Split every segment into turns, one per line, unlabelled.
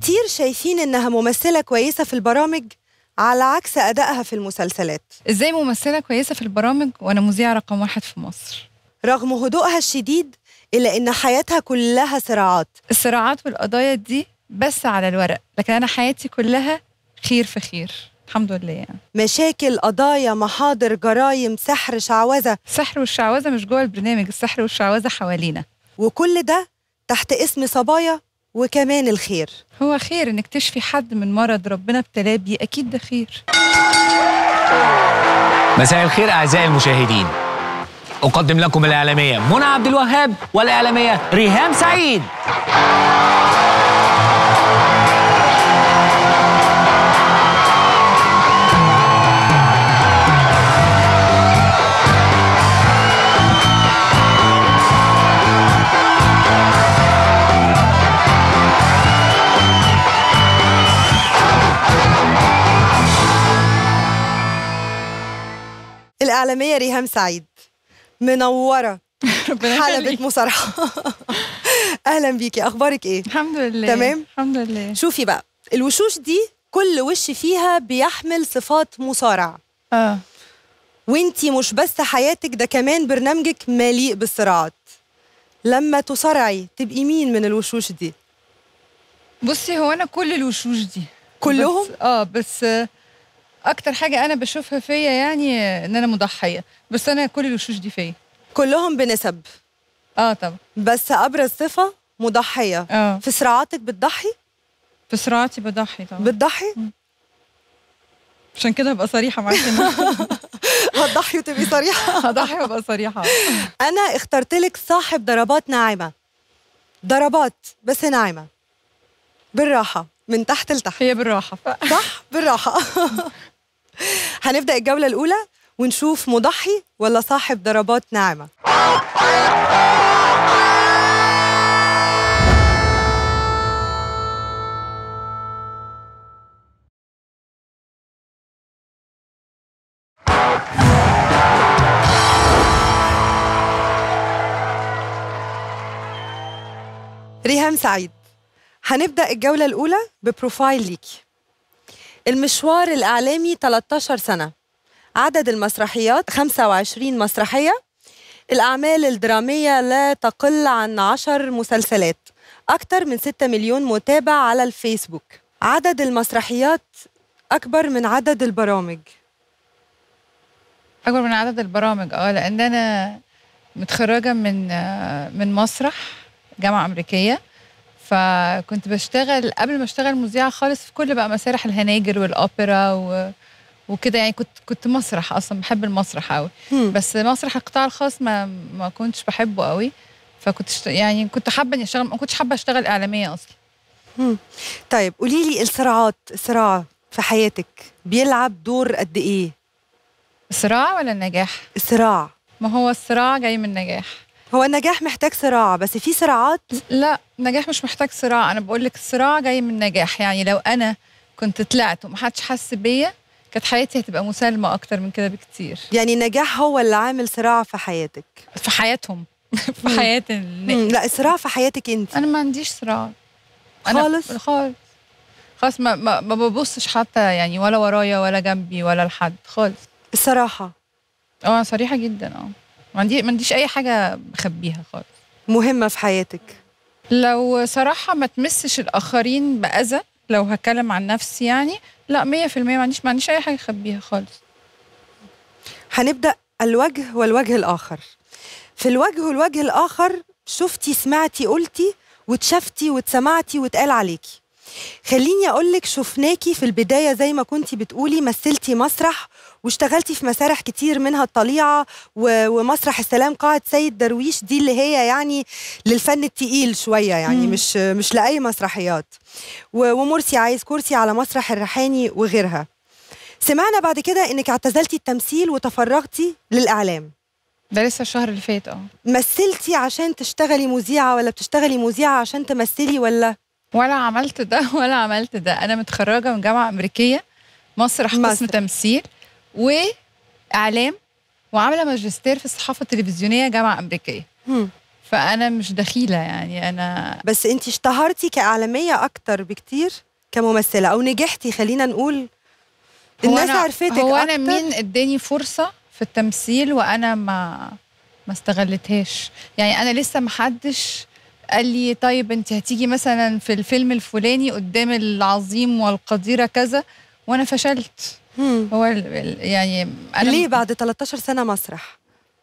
كتير شايفين إنها ممثلة كويسة في البرامج على عكس أدائها في المسلسلات
ازاي ممثله كويسه في البرامج وانا مذيعه رقم واحد في مصر
رغم هدوءها الشديد إلا إن حياتها كلها صراعات
الصراعات والقضايا دي بس على الورق لكن انا حياتي كلها خير في خير الحمد لله يعني
مشاكل قضايا محاضر جرايم سحر شعوذة
السحر والشعوذه مش جوه البرنامج السحر والشعوذه حوالينا
وكل ده تحت اسم صبايا وكمان الخير
هو خير انك تشفي حد من مرض ربنا ابتلاه بيه اكيد ده خير
مساء الخير أعزائي المشاهدين أقدم لكم الإعلامية منى عبد الوهاب والإعلامية ريهام سعيد
الإعلامية ريهام سعيد منورة
ربنا
حلبة
يخليك.
مصارحة أهلا بيكي أخبارك إيه؟
الحمد لله
تمام؟
الحمد لله
شوفي بقى الوشوش دي كل وش فيها بيحمل صفات مصارع
اه
وانتي مش بس حياتك ده كمان برنامجك مليء بالصراعات لما تصارعي تبقي مين من الوشوش دي
بصي هو انا كل الوشوش دي
كلهم؟
بس اه بس آه، اكتر حاجه انا بشوفها فيا يعني آه، ان انا مضحيه بس انا كل الوشوش دي فيا
كلهم بنسب
اه طبعا
بس أبرز صفة مضحية
اه
في صراعاتك بتضحي
في صراعاتي بضحي طبعا
بتضحي
عشان كده هبقى صريحه معاكي
هتضحي وتبقي صريحة
هضحي وابقى صريحه
أنا اخترت لك صاحب ضربات ناعمة ضربات بس ناعمة بالراحة من تحت لتحت
هي بالراحه ف...
صح بالراحة هنبدأ الجولة الأولى ونشوف مضحي ولا صاحب ضربات ناعمة ريهام سعيد هنبدأ الجولة الأولى ببروفايل ليكي المشوار الإعلامي 13 سنة عدد المسرحيات 25 مسرحية الأعمال الدرامية لا تقل عن 10 مسلسلات أكثر من 6 مليون متابع على الفيسبوك عدد المسرحيات أكبر من عدد البرامج
اكبر من عدد البرامج اه لان انا متخرجه من آه، من مسرح جامعه امريكيه فكنت بشتغل قبل ما اشتغل مذيعه خالص في كل بقى مسارح الهناجر والاوبرا و وكده يعني كنت كنت مسرح اصلا بحب المسرح قوي
هم.
بس مسرح القطاع الخاص ما ما كنتش بحبه قوي فكنت شت... يعني كنت حابه اني اشتغل ما كنتش حابه اشتغل اعلاميه اصلا
طيب قولي لي الصراعات الصراع في حياتك بيلعب دور قد إيه
الصراع ولا النجاح
الصراع
ما هو الصراع جاي من النجاح
هو النجاح محتاج صراع بس في صراعات
لا النجاح مش محتاج صراع انا بقول لك الصراع جاي من النجاح يعني لو انا كنت طلعت ومحدش حس بيا كانت حياتي هتبقى مسالمه اكتر من كده بكتير
يعني النجاح هو اللي عامل صراع في حياتك
في حياتهم في
مم.
حياه
مم.
الناس
لا الصراع في حياتك انت
انا ما عنديش صراع أنا-
خالص؟
خالص خالص ما, ما, ما ببصش حتى يعني ولا ورايا ولا جنبي ولا لحد خالص
الصراحة
اه صريحه جدا اه ما عندي ما عنديش اي حاجه بخبيها خالص
مهمة في حياتك
لو صراحة ما تمسش الآخرين بأذى لو هتكلم عن نفسي يعني لا مية في المية ما عنديش ما عنديش أي حاجة أخبيها خالص
هنبدأ الوجه والوجه الآخر في الوجه والوجه الآخر شفتي سمعتي قلتي واتشفتي واتسمعتي واتقال عليكي خليني أقولك شفناكي في البداية زي ما كنتي بتقولي مثلتي مسرح واشتغلتي في مسارح كتير منها الطليعة و- ومسرح السلام قاعة سيد درويش دي اللي هي يعني للفن التقيل شوية يعني
مم.
مش مش لأي مسرحيات و- ومرسي عايز كرسي على مسرح الريحاني وغيرها سمعنا بعد كده انك اعتزلتي التمثيل وتفرغتي للاعلام
ده لسه الشهر اللي فات اه
مثلتي عشان تشتغلي مذيعه ولا بتشتغلي مذيعه عشان تمثلي ولا
ولا عملت ده ولا عملت ده أنا متخرجة من جامعة أمريكية مسرح قسم
مسرح.
تمثيل وإعلام وعاملة ماجستير في الصحافة التلفزيونية جامعة أمريكية
هم.
فانا مش دخيله يعني انا
بس انت اشتهرتي كاعلاميه اكتر بكتير كممثله او نجحتي خلينا نقول
هو
الناس
أنا
عرفتك
هو انا
أكتر.
مين اداني فرصه في التمثيل وانا ما ما استغلتهاش يعني انا لسه ما حدش قال لي طيب انت هتيجي مثلا في الفيلم الفلاني قدام العظيم والقديره كذا وانا فشلت
مم.
هو ال- ال- يعني انا
ليه بعد 13 سنه مسرح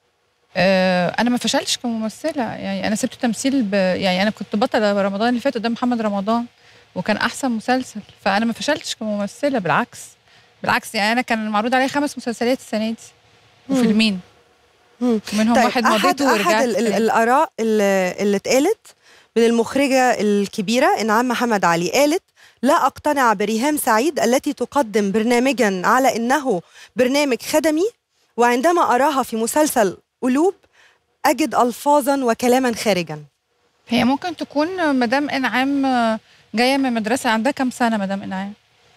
آه انا ما فشلتش كممثله يعني انا سبت تمثيل ب... يعني انا كنت بطله رمضان اللي فات قدام محمد رمضان وكان احسن مسلسل فانا ما فشلتش كممثله بالعكس بالعكس يعني انا كان معروض عليا خمس مسلسلات السنه دي وفيلمين
مم.
ومنهم
طيب
واحد
احد
مضيته ورجعت
احد ال- ال-
تاني.
الاراء اللي, اللي اتقالت من المخرجه الكبيره انعام محمد علي قالت لا اقتنع بريهام سعيد التي تقدم برنامجا على انه برنامج خدمي وعندما اراها في مسلسل قلوب اجد الفاظا وكلاما خارجا
هي ممكن تكون مدام انعام آه، جايه من مدرسه عندها كام سنه مدام انعام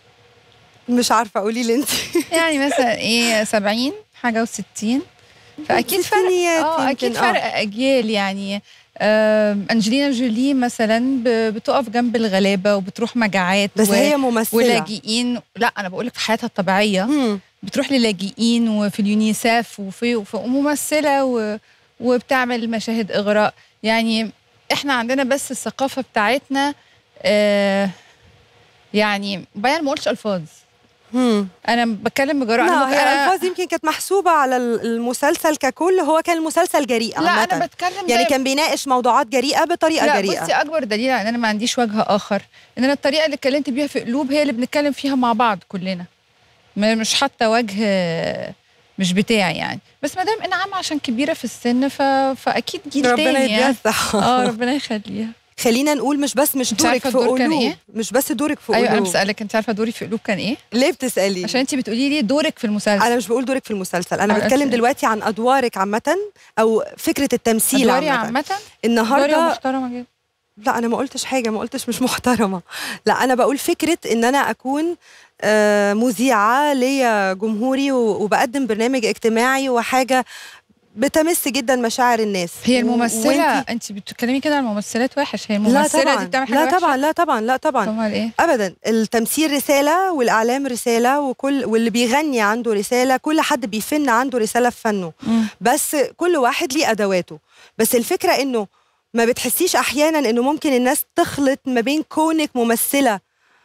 مش عارفه قولي لي انت
يعني مثلا ايه 70 حاجه و60 فاكيد فرق
ستينيات
اه اكيد
يمكن، آه.
فرق اجيال يعني آم، انجلينا جولي مثلا ب- بتقف جنب الغلابه وبتروح مجاعات
بس
و-
هي ممثله
ولاجئين لا انا بقول لك في حياتها الطبيعيه
مم.
بتروح للاجئين وفي اليونيسف وفي, وفي وممثله و وبتعمل مشاهد اغراء يعني احنا عندنا بس الثقافه بتاعتنا آه يعني بيان ما قلتش الفاظ
مم.
انا بتكلم بجراءه
لا
أنا بك-
هي
أنا-
الالفاظ يمكن كانت محسوبه على ال- المسلسل ككل هو كان المسلسل جريء
لا
عامة.
انا بتكلم
يعني
زي-
كان بيناقش موضوعات جريئه بطريقه
لا
جريئه
بصي اكبر دليل على ان انا ما عنديش وجه اخر ان انا الطريقه اللي اتكلمت بيها في قلوب هي اللي بنتكلم فيها مع بعض كلنا ما- مش حتى وجه آه، مش بتاعي يعني بس ما دام انعام عشان كبيره في السن ف... فاكيد جيل
ربنا
تاني يعني.
يديها
اه ربنا يخليها
خلينا نقول مش بس مش
انت
دورك
عارفة
في
الدور كان
قلوب
إيه؟
مش بس دورك في
ايوه انا
قلوب
بسالك انت عارفه دوري في قلوب كان ايه
ليه بتسالي
عشان انت بتقولي لي دورك في المسلسل
انا مش بقول دورك في المسلسل انا
آه،
بتكلم
أوكي.
دلوقتي عن ادوارك عامه او فكره التمثيل
دوري
عامه
عامه دوري
النهارده
محترمه جدا
لا انا ما قلتش حاجه ما قلتش مش محترمه لا انا بقول فكره ان انا اكون آه، مذيعه ليا جمهوري و- وبقدم برنامج اجتماعي وحاجه بتمس جدا مشاعر الناس
هي
و-
الممثله
وإنتي-
انت بتتكلمي كده عن الممثلات وحش هي
لا
الممثله
طبعا
دي بتعمل حاجه
لا
وحشة؟
طبعا لا طبعا لا طبعا
امال ايه
ابدا التمثيل رساله والاعلام رساله وكل واللي بيغني عنده رساله كل حد بيفن عنده رساله في فنه
مم.
بس كل واحد ليه ادواته بس الفكره انه ما بتحسيش احيانا انه ممكن الناس تخلط ما بين كونك ممثله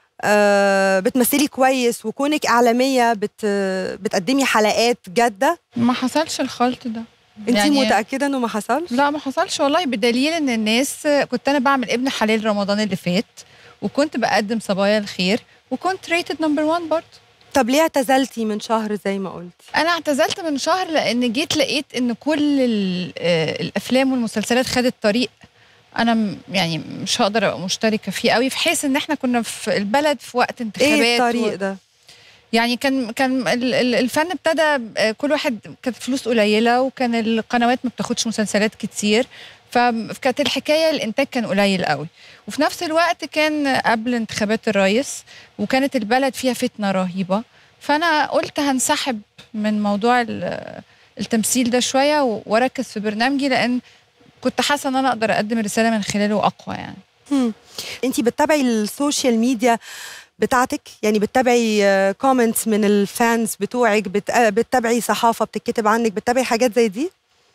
آه بتمثلي كويس وكونك اعلاميه بت بتقدمي حلقات جاده
ما حصلش الخلط ده
انت
يعني-
متاكده انه ما حصلش
لا ما حصلش والله بدليل ان الناس كنت انا بعمل ابن حلال رمضان اللي فات وكنت بقدم صبايا الخير وكنت ريتد نمبر 1 برضه
طب ليه اعتزلتي من شهر زي ما قلتي
انا اعتزلت من شهر لان جيت لقيت ان كل ال- آه، الافلام والمسلسلات خدت طريق انا م- يعني مش هقدر ابقى مشتركه فيه قوي في حيث ان احنا كنا في البلد في وقت انتخابات
ايه الطريق
و-
ده
يعني كان كان ال- ال- الفن ابتدى آه، كل واحد كانت فلوس قليله وكان القنوات ما بتاخدش مسلسلات كتير فكانت الحكايه الانتاج كان قليل قوي وفي نفس الوقت كان قبل انتخابات الرئيس وكانت البلد فيها فتنه رهيبه فانا قلت هنسحب من موضوع ال- التمثيل ده شويه و- واركز في برنامجي لان كنت حاسه ان انا اقدر اقدم رساله من خلاله اقوى يعني
انت بتتابعي السوشيال ميديا بتاعتك يعني بتتابعي كومنتس من الفانز بتوعك بت- آه، بتتابعي صحافه بتتكتب عنك بتتابعي حاجات زي دي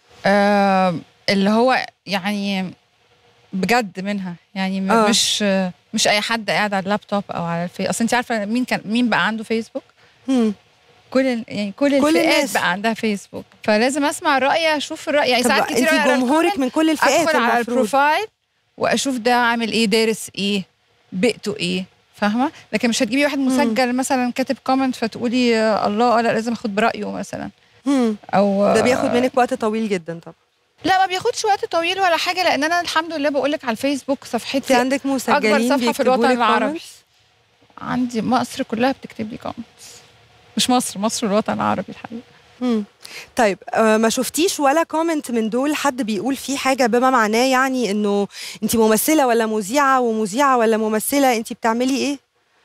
آه اللي هو يعني بجد منها يعني م-
آه.
مش آه مش اي حد قاعد على اللابتوب او على الفيس اصل انت عارفه مين كان مين بقى عنده فيسبوك
مم.
كل ال- يعني كل,
كل
الفئات
الناس.
بقى عندها فيسبوك فلازم اسمع الراي اشوف الراي يعني
طب
ساعات كتير
انت
أقرأ
جمهورك
الكومنت،
من كل الفئات
ادخل على
المفروض
البروفايل واشوف ده عامل ايه دارس ايه بيئته ايه فاهمه لكن مش هتجيبي واحد مسجل مثلا كاتب كومنت فتقولي آه، الله لا لازم اخد برايه مثلا
مم.
او
ده بياخد منك وقت طويل جدا طبعا
لا ما بياخدش وقت طويل ولا حاجه لان انا الحمد لله بقول لك على الفيسبوك
انت
صفحتي
عندك مسجلين
صفحة في
بيكتبوا
الوطن
لك
العربي.
comments؟
عندي مصر كلها بتكتب لي كومنتس مش مصر مصر والوطن العربي الحقيقه
مم. طيب آه ما شفتيش ولا كومنت من دول حد بيقول فيه حاجه بما معناه يعني انه انت ممثله ولا مذيعه ومذيعه ولا ممثله انت بتعملي ايه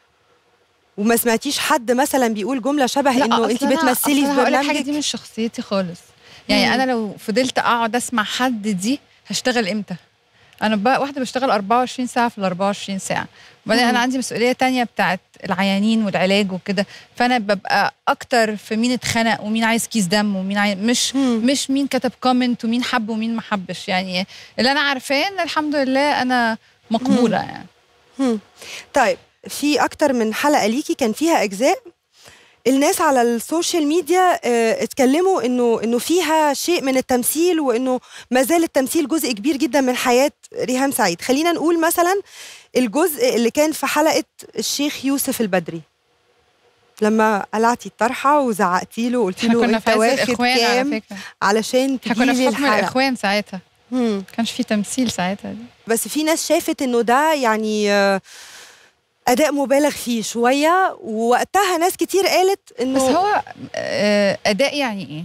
وما سمعتيش حد مثلا بيقول جمله شبه
لا،
انه
أصل
انت
أنا-
بتمثلي
أصل
في
أنا هقول لك حاجه
برنامجك
دي مش شخصيتي خالص يعني
مم.
انا لو فضلت اقعد اسمع حد دي هشتغل امتى انا بقى واحده بشتغل 24 ساعه في ال 24 ساعه وبعدين
مم.
انا عندي مسؤوليه تانية بتاعت العيانين والعلاج وكده فانا ببقى اكتر في مين اتخنق ومين عايز كيس دم ومين عايز مش
مم.
مش مين كتب كومنت ومين حب ومين ما حبش يعني اللي انا عارفاه ان الحمد لله انا مقبوله يعني
مم. طيب في اكتر من حلقه ليكي كان فيها اجزاء الناس على السوشيال ميديا آه، اتكلموا انه انه فيها شيء من التمثيل وانه ما زال التمثيل جزء كبير جدا من حياه ريهام سعيد خلينا نقول مثلا الجزء اللي كان في حلقه الشيخ يوسف البدري لما قلعتي الطرحه وزعقتي له وقلتي
احنا
له
كنا
انت
في عز
واخد
الاخوان على
كام
فكره
علشان
احنا كنا
تجيلي
في حكم
الحلقه
الاخوان ساعتها
مم.
كانش في تمثيل ساعتها دي
بس في ناس شافت انه ده يعني آه، اداء مبالغ فيه شويه ووقتها ناس كتير قالت انه
بس هو آه، اداء يعني ايه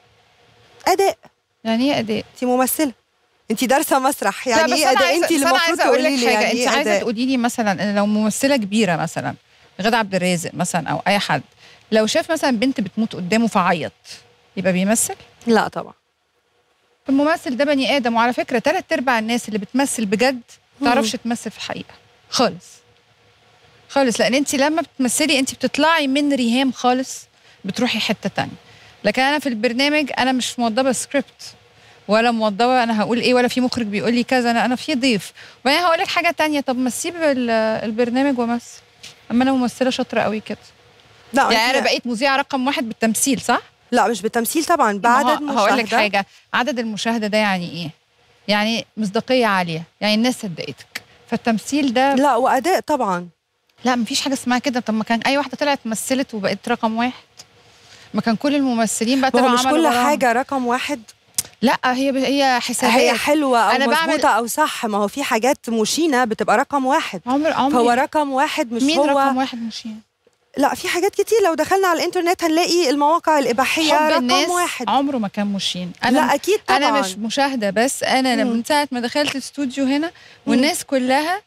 اداء
يعني ايه اداء
انت ممثله انت دارسه مسرح
لا،
يعني
بس
ايه
أنا
اداء
عايزة-
انت اللي
بس أنا
المفروض
عايزة أقول
تقولي
لك
لي
حاجة
يعني
انت
ايه
عايزه
اداء
تقولي لي مثلا ان لو ممثله كبيره مثلا غادة عبد الرازق مثلا او اي حد لو شاف مثلا بنت بتموت قدامه فعيط يبقى بيمثل
لا طبعا
الممثل ده بني ادم وعلى فكره ثلاث ارباع الناس اللي بتمثل بجد ما تعرفش تمثل في الحقيقه خالص خالص لان انت لما بتمثلي انت بتطلعي من ريهام خالص بتروحي حته تانية لكن انا في البرنامج انا مش موضبه سكريبت ولا موضبه انا هقول ايه ولا في مخرج بيقول لي كذا انا انا في ضيف وبعدين هقول لك حاجه تانية طب ما اسيب ال- البرنامج وامثل اما انا ممثله شاطره قوي كده
لا
يعني
انت-
انا بقيت مذيعه رقم واحد بالتمثيل صح
لا مش بالتمثيل طبعا بعدد
ما هو- هقول لك
مشاهدة.
حاجه عدد المشاهده ده يعني ايه يعني مصداقيه عاليه يعني الناس صدقتك فالتمثيل ده
لا واداء طبعا
لا مفيش حاجه اسمها كده طب ما كان اي واحده طلعت مثلت وبقت رقم واحد ما كان كل الممثلين بقى
ما هو
طلعوا
مش
عملوا
كل
برامج.
حاجه رقم واحد
لا هي هي حسابات
هي حلوه او
أنا بعمل-
مظبوطه او صح ما هو في حاجات مشينه بتبقى رقم واحد
عمر عمر
فهو رقم واحد مش
مين
هو
رقم واحد مشين
لا في حاجات كتير لو دخلنا على الانترنت هنلاقي المواقع الاباحيه
حب
رقم
الناس
واحد
عمره ما كان مشين
لا اكيد طبعا
انا مش مشاهده بس انا
مم.
من ساعه ما دخلت الاستوديو هنا والناس كلها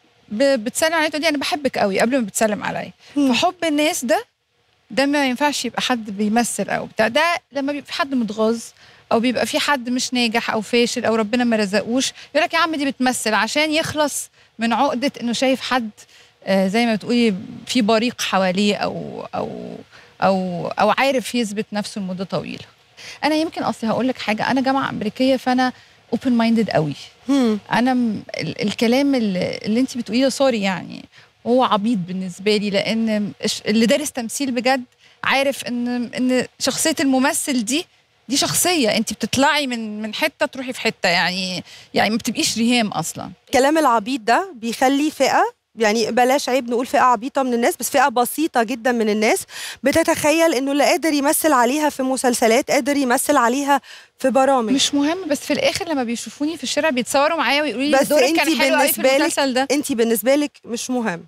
ب- بتسلم عليا تقول لي انا بحبك قوي قبل ما بتسلم عليا
مم.
فحب الناس ده ده ما ينفعش يبقى حد بيمثل او بتاع ده لما بيبقى في حد متغاظ او بيبقى في حد مش ناجح او فاشل او ربنا ما رزقوش يقول لك يا عم دي بتمثل عشان يخلص من عقده انه شايف حد آه، زي ما بتقولي في بريق حواليه او او او او عارف يثبت نفسه لمده طويله انا يمكن اصلي هقول لك حاجه انا جامعه امريكيه فانا اوبن مايندد قوي
مم.
انا م- ال- الكلام اللي, اللي انت بتقوليه ده سوري يعني هو عبيط بالنسبه لي لان الش- اللي دارس تمثيل بجد عارف ان ان شخصيه الممثل دي دي شخصيه انت بتطلعي من من حته تروحي في حته يعني يعني ما بتبقيش ريهام اصلا
الكلام العبيط ده بيخلي فئه يعني بلاش عيب نقول فئه عبيطه من الناس بس فئه بسيطه جدا من الناس بتتخيل انه اللي قادر يمثل عليها في مسلسلات قادر يمثل عليها في برامج
مش مهم بس في الاخر لما بيشوفوني في الشارع بيتصوروا معايا ويقولوا لي
بس
دورك
انتي
كان حلو قوي في
بالنسبة لك-
المسلسل ده
انت بالنسبه لك مش مهم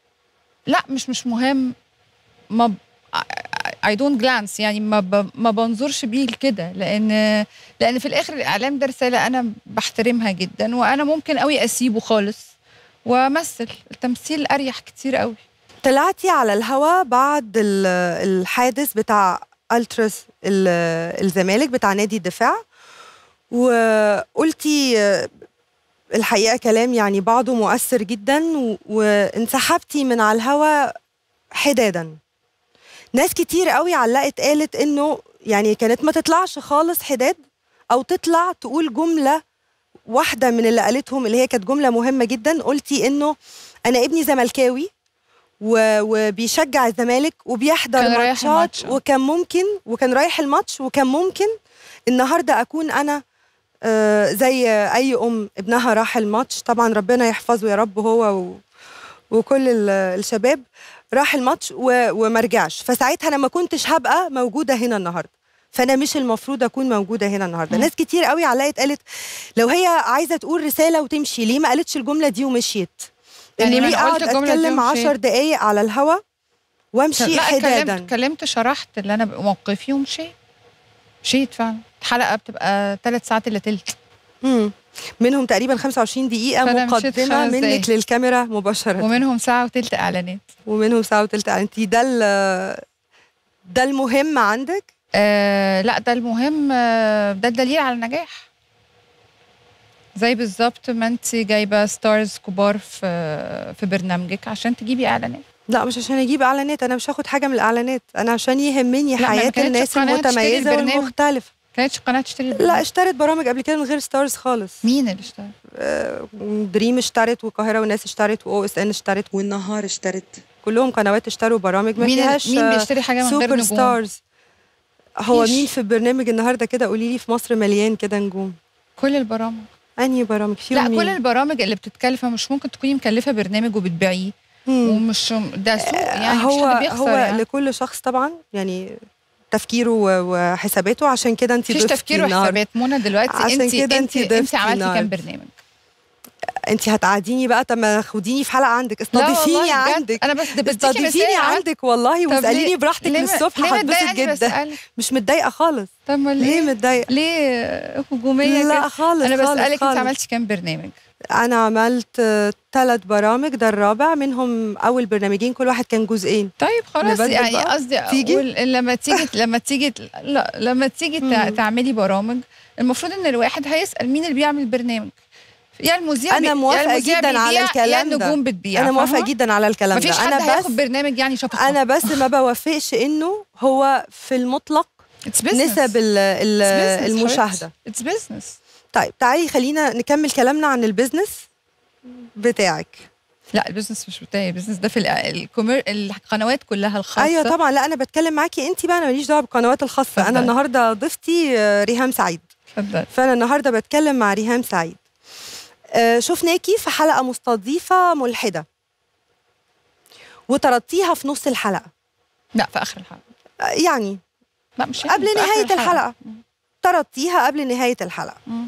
لا مش مش مهم ما ب... I don't glance يعني ما ب... ما بنظرش بيه كده لان لان في الاخر الاعلام ده رساله انا بحترمها جدا وانا ممكن قوي اسيبه خالص وامثل التمثيل اريح كتير قوي
طلعتي على الهوا بعد ال- الحادث بتاع التراس ال- الزمالك بتاع نادي الدفاع وقلتي آه، الحقيقه كلام يعني بعضه مؤثر جدا و- وانسحبتي من على الهوا حدادا ناس كتير قوي علقت قالت انه يعني كانت ما تطلعش خالص حداد او تطلع تقول جمله واحده من اللي قالتهم اللي هي كانت جمله مهمه جدا قلتي انه انا ابني زملكاوي و- وبيشجع الزمالك وبيحضر
كان رايح
ماتشات
الماتش، آه.
وكان ممكن وكان رايح الماتش وكان ممكن النهارده اكون انا آه، زي اي ام ابنها راح الماتش طبعا ربنا يحفظه يا رب هو و وكل ال- الشباب راح الماتش و- وما رجعش فساعتها انا ما كنتش هبقى موجوده هنا النهارده فانا مش المفروض اكون موجوده هنا النهارده
مم.
ناس كتير قوي علقت قالت لو هي عايزه تقول رساله وتمشي ليه ما قالتش الجمله دي ومشيت
يعني
انه
ما
ليه
أنا قلت
اقعد
الجملة دي
اتكلم
ومشيت.
عشر دقايق على الهوا وامشي
لا اتكلمت
حدادا
اتكلمت شرحت اللي انا موقفي ومشيت مشيت فعلا الحلقه بتبقى ثلاث ساعات الا تلت
مم. منهم تقريبا 25 دقيقه
فأنا مشيت
مقدمه
خمس
منك
دقايق.
للكاميرا مباشره
ومنهم ساعه وتلت اعلانات
ومنهم ساعه وتلت انت ده ال- ده المهم عندك
آه لا ده المهم آه، ده الدليل على النجاح زي بالظبط ما انت جايبه ستارز كبار في في برنامجك عشان تجيبي اعلانات
لا مش عشان اجيب اعلانات انا مش هاخد حاجه من الاعلانات انا عشان يهمني
لا، ما
حياه
كانتش
الناس
القناة تشتري
المتميزه
البرنامج.
والمختلفه
كانتش قناه تشتري
لا
البرنامج.
اشترت برامج قبل كده من غير ستارز خالص
مين اللي اشترى
آه، دريم اشترت والقاهره والناس اشترت واو اس ان اشترت والنهار اشترت كلهم قنوات اشتروا برامج ما
مين
فيهاش
مين
آه،
بيشتري حاجه من غير
سوبر
نجوم
ستارز هو
مفيش.
مين في البرنامج النهارده كده قولي لي في مصر مليان كده نجوم
كل البرامج
انهي برامج فيهم
لا
مين؟
كل البرامج اللي بتتكلفه مش ممكن تكوني مكلفه برنامج وبتبيعيه
مم.
ومش ده سوق يعني
هو
مش حد بيخسر
هو
يعني.
لكل شخص طبعا يعني تفكيره و- وحساباته عشان كده انت
مفيش
ضفتي
تفكير
النهارده
وحسابات منى دلوقتي
عشان
انت
كده
انت
انت
انت
ضفتي
عملتي كام
النهاردة.
برنامج
انت هتقعديني بقى طب ما خديني في حلقه عندك
لا
استضيفيني
والله بجد،
عندك
انا بس ده بديكي
استضيفيني
مثال عندك
عندك والله
طب
واساليني
ليه-
براحتك
ليه
من
ما-
الصبح
ليه
هتبسط
متضايقاني
جدا
بسألك؟
مش متضايقه خالص
طب ما
ليه
ليه
متضايقه
ليه هجوميه
لا
كده
خالص
انا
خالص
بسالك انت
خالص.
عملتي كام برنامج
انا عملت ثلاث برامج ده الرابع منهم اول برنامجين كل واحد كان جزئين
طيب خلاص
نبدل
يعني
بقى؟
قصدي
تيجي؟
اقول لما تيجي لما تيجي لا لما تيجي تع-
مم.
تعملي برامج المفروض ان الواحد هيسال مين اللي بيعمل برنامج يا المذيع
أنا
بي- يا
موافقة
المذيع
جداً على
بيبيع، يا
الكلام ده.
النجوم بتبيع
انا موافقه
فاهمة؟
جدا على الكلام
مفيش
ده
حد
انا بس
هياخد برنامج يعني شفقه
انا بس ما بوافقش انه هو في المطلق
It's business.
نسب ال- ال-
It's business
المشاهده
حبيبتي. It's business
طيب تعالي خلينا نكمل كلامنا عن البيزنس بتاعك
لا البيزنس مش بتاعي البيزنس ده في ال- الكومير القنوات كلها الخاصه
ايوه طبعا لا انا بتكلم معاكي انت بقى انا ماليش دعوه بالقنوات الخاصه
اتفضلي.
انا النهارده ضيفتي آه، ريهام سعيد
اتفضل
فانا النهارده بتكلم مع ريهام سعيد آه، شفناكي في حلقه مستضيفه ملحده وطردتيها في نص الحلقه
لا في اخر الحلقه
آه، يعني
لا مش يعني،
قبل
في آخر
نهايه الحلقه طردتيها قبل نهايه الحلقه
مم.